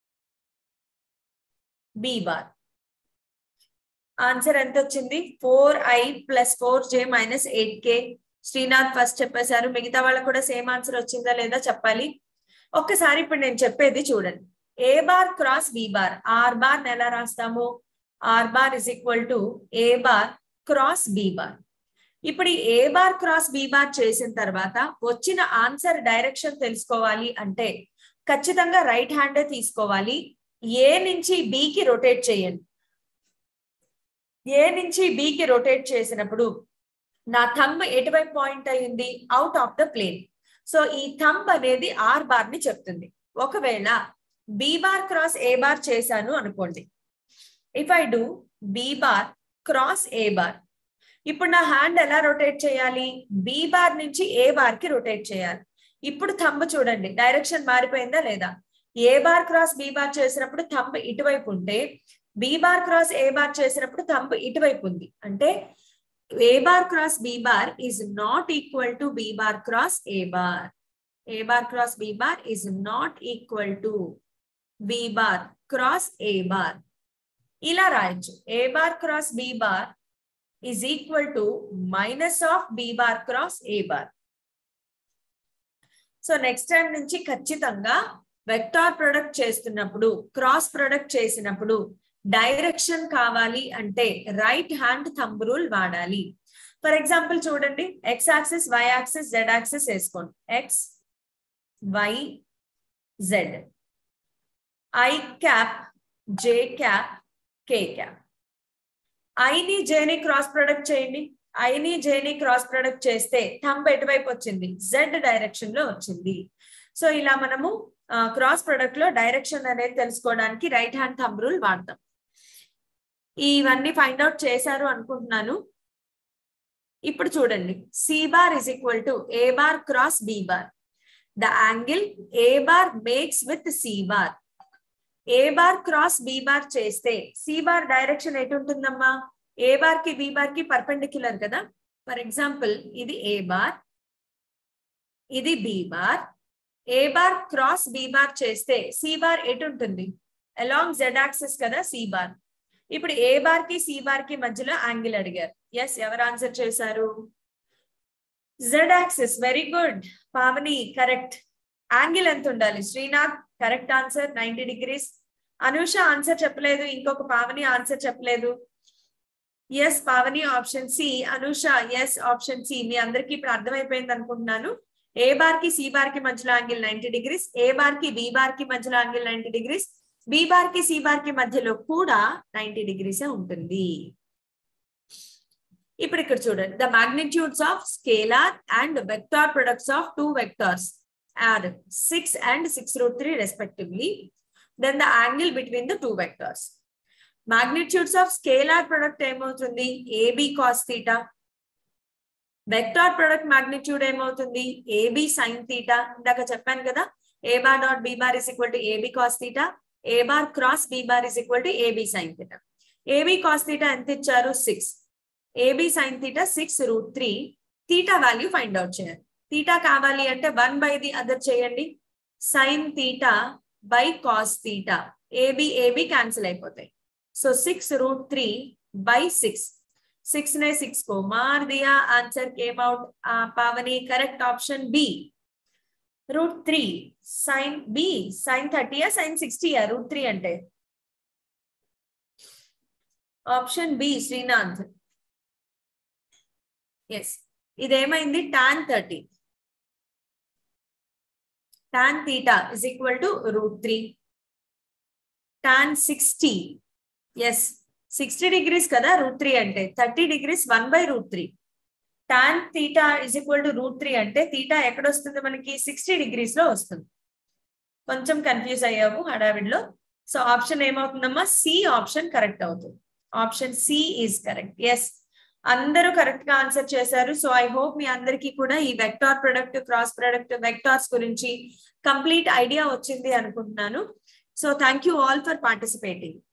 B bar answer ఎంత వచ్చింది four i plus four j minus eight k Srinath first చెప్పేశారు మిగతా వాళ్ళకు కూడా సేమ్ ఆన్సర్ వచ్చిందా లేదా చెప్పాలి ఒక్కసారి ఇప్పుడు నేను చెప్పేది చూడండి A bar cross B bar R bar ఎలా రాస్తాము R bar is equal to A bar cross B bar ఇప్పుడు ఈ A bar cross B bar చేసిన తర్వాత వచ్చిన ఆన్సర్ డైరెక్షన్ తెలుసుకోవాలి అంటే ఖచ్చితంగా రైట్ హ్యాండే తీసుకోవాలి ఏ నుంచి బికి రొటేట్ చేయండి ఏ నుంచి బికి రొటేట్ చేసినప్పుడు నా థంబ్ ఎటువైపు పాయింట్ అయ్యింది out of the plane so ఈ థంబ్ అనేది ఆర్ బార్ ని చెప్తుంది ఒకవేళ B bar cross A bar చేశాను అనుకోండి if I do B bar cross A bar ఇప్పుడు నా హ్యాండ్ ఎలా రొటేట్ చేయాలి బి బార్ నుంచి ఏ బార్ కి రొటేట్ చేయాలి ఇప్పుడు థంబ్ చూడండి డైరెక్షన్ మారిపోయిందా లేదా A bar cross B bar చేసినప్పుడు థంబ్ ఇటువైపు ఉంటే B bar cross A bar చేసినప్పుడు థంబ్ ఇటువైపు ఉంది అంటే A bar cross B bar is not equal to B bar cross A bar A bar cross B bar is not equal to B bar cross A bar ఇలా రాయొచ్చు A bar cross B bar is equal to minus of B bar cross A bar so next time నుంచి ఖచ్చితంగా vector product చేస్తున్నప్పుడు cross product చేసినప్పుడు direction కావాలి అంటే right hand thumb rule వాడాలి for example చూడండి X axis Y axis Z axis వేసుకోండి X Y Z i cap J cap K cap ఐని జేని క్రాస్ ప్రొడక్ట్ చేయండి ఐని జేని క్రాస్ ప్రొడక్ట్ చేస్తే థంబ్ ఎటువైపు వచ్చింది జెడ్ డైరెక్షన్ లో వచ్చింది సో ఇలా మనము క్రాస్ ప్రొడక్ట్ లో డైరెక్షన్ అనేది తెలుసుకోవడానికి రైట్ హ్యాండ్ థంబ్ రూల్ వాడతాం ఇవన్నీ ఫైండ్ అవుట్ చేశారు అనుకుంటున్నాను ఇప్పుడు చూడండి C bar is equal to A bar cross B bar the angle A bar makes with C bar A bar cross B bar చేస్తే సి బార్ డైరెక్షన్ ఎటు ఉంటుందమ్మా A bar కి బి బార్ కి perpendicular కదా for example ఇది A bar ఇది B bar A bar cross B bar చేస్తే C bar ఎటు ఉంటుంది అలాంగ్ జెడ్ యాక్సిస్ కదా సి బార్ ఇప్పుడు ఏ బార్ కి సి బార్ కి మధ్యలో యాంగిల్ అడిగారు ఎస్ ఎవరు ఆన్సర్ చేశారు Z axis very good Pavani correct angle ఎంత ఉండాలి Srinath correct answer ninety degrees Anusha answer చెప్పలేదు ఇంకొక పావని ఆన్సర్ చెప్పలేదు yes Pavani option C Anusha yes option C మీ అందరికి ఇప్పుడు అర్థమైపోయింది అనుకుంటున్నాను ఏ బార్ కి సి బార్ కి మధ్యలో angle ninety degrees A bar కి బి బార్ కి మధ్యలో angle ninety degrees B bar కి సి బార్ కి మధ్యలో కూడా నైన్టీ డిగ్రీసే ఉంటుంది ఇప్పుడు ఇక్కడ చూడండి the magnitudes of scalar and vector products of two vectors are six and six root three respectively then the angle between the two vectors magnitudes of scalar product ఏమవుతుంది A B cos theta vector product magnitude ఏమవుతుంది A B sine theta ఇందాక చెప్పాను కదా A bar dot B bar is equal to AB cos theta A bar cross B bar is equal to AB sine theta A B cos theta ఎంత ఇచ్చారు six A B sine theta six root three theta value find out చేయాలి theta కావాలి అంటే one by the other చేయండి sine theta by cos theta A B A B cancel అయిపోతాయి so six root three by six six ने six को मार दिया answer came out Pavani correct option B root three sine B sine thirty या sine sixty या root three అంటే option B Srinath yes ఇదేమైంది tan thirty tan theta is equal to root three tan sixty yes sixty degrees కదా root three అంటే thirty degrees one by root three tan theta is equal to root three అంటే థీటా ఎక్కడ వస్తుంది మనకి sixty degrees లో వస్తుంది కొంచెం కన్ఫ్యూజ్ అయ్యాము హడావిడిలో సో ఆప్షన్ ఏమవుతుందమ్మా సి ఆప్షన్ కరెక్ట్ అవుతుంది option C is correct yes అందరూ కరెక్ట్ గా ఆన్సర్ చేశారు సో ఐ హోప్ మీ అందరికీ కూడా ఈ vector product cross product vectors గురించి కంప్లీట్ ఐడియా వచ్చింది అనుకుంటున్నాను so thank you all for participating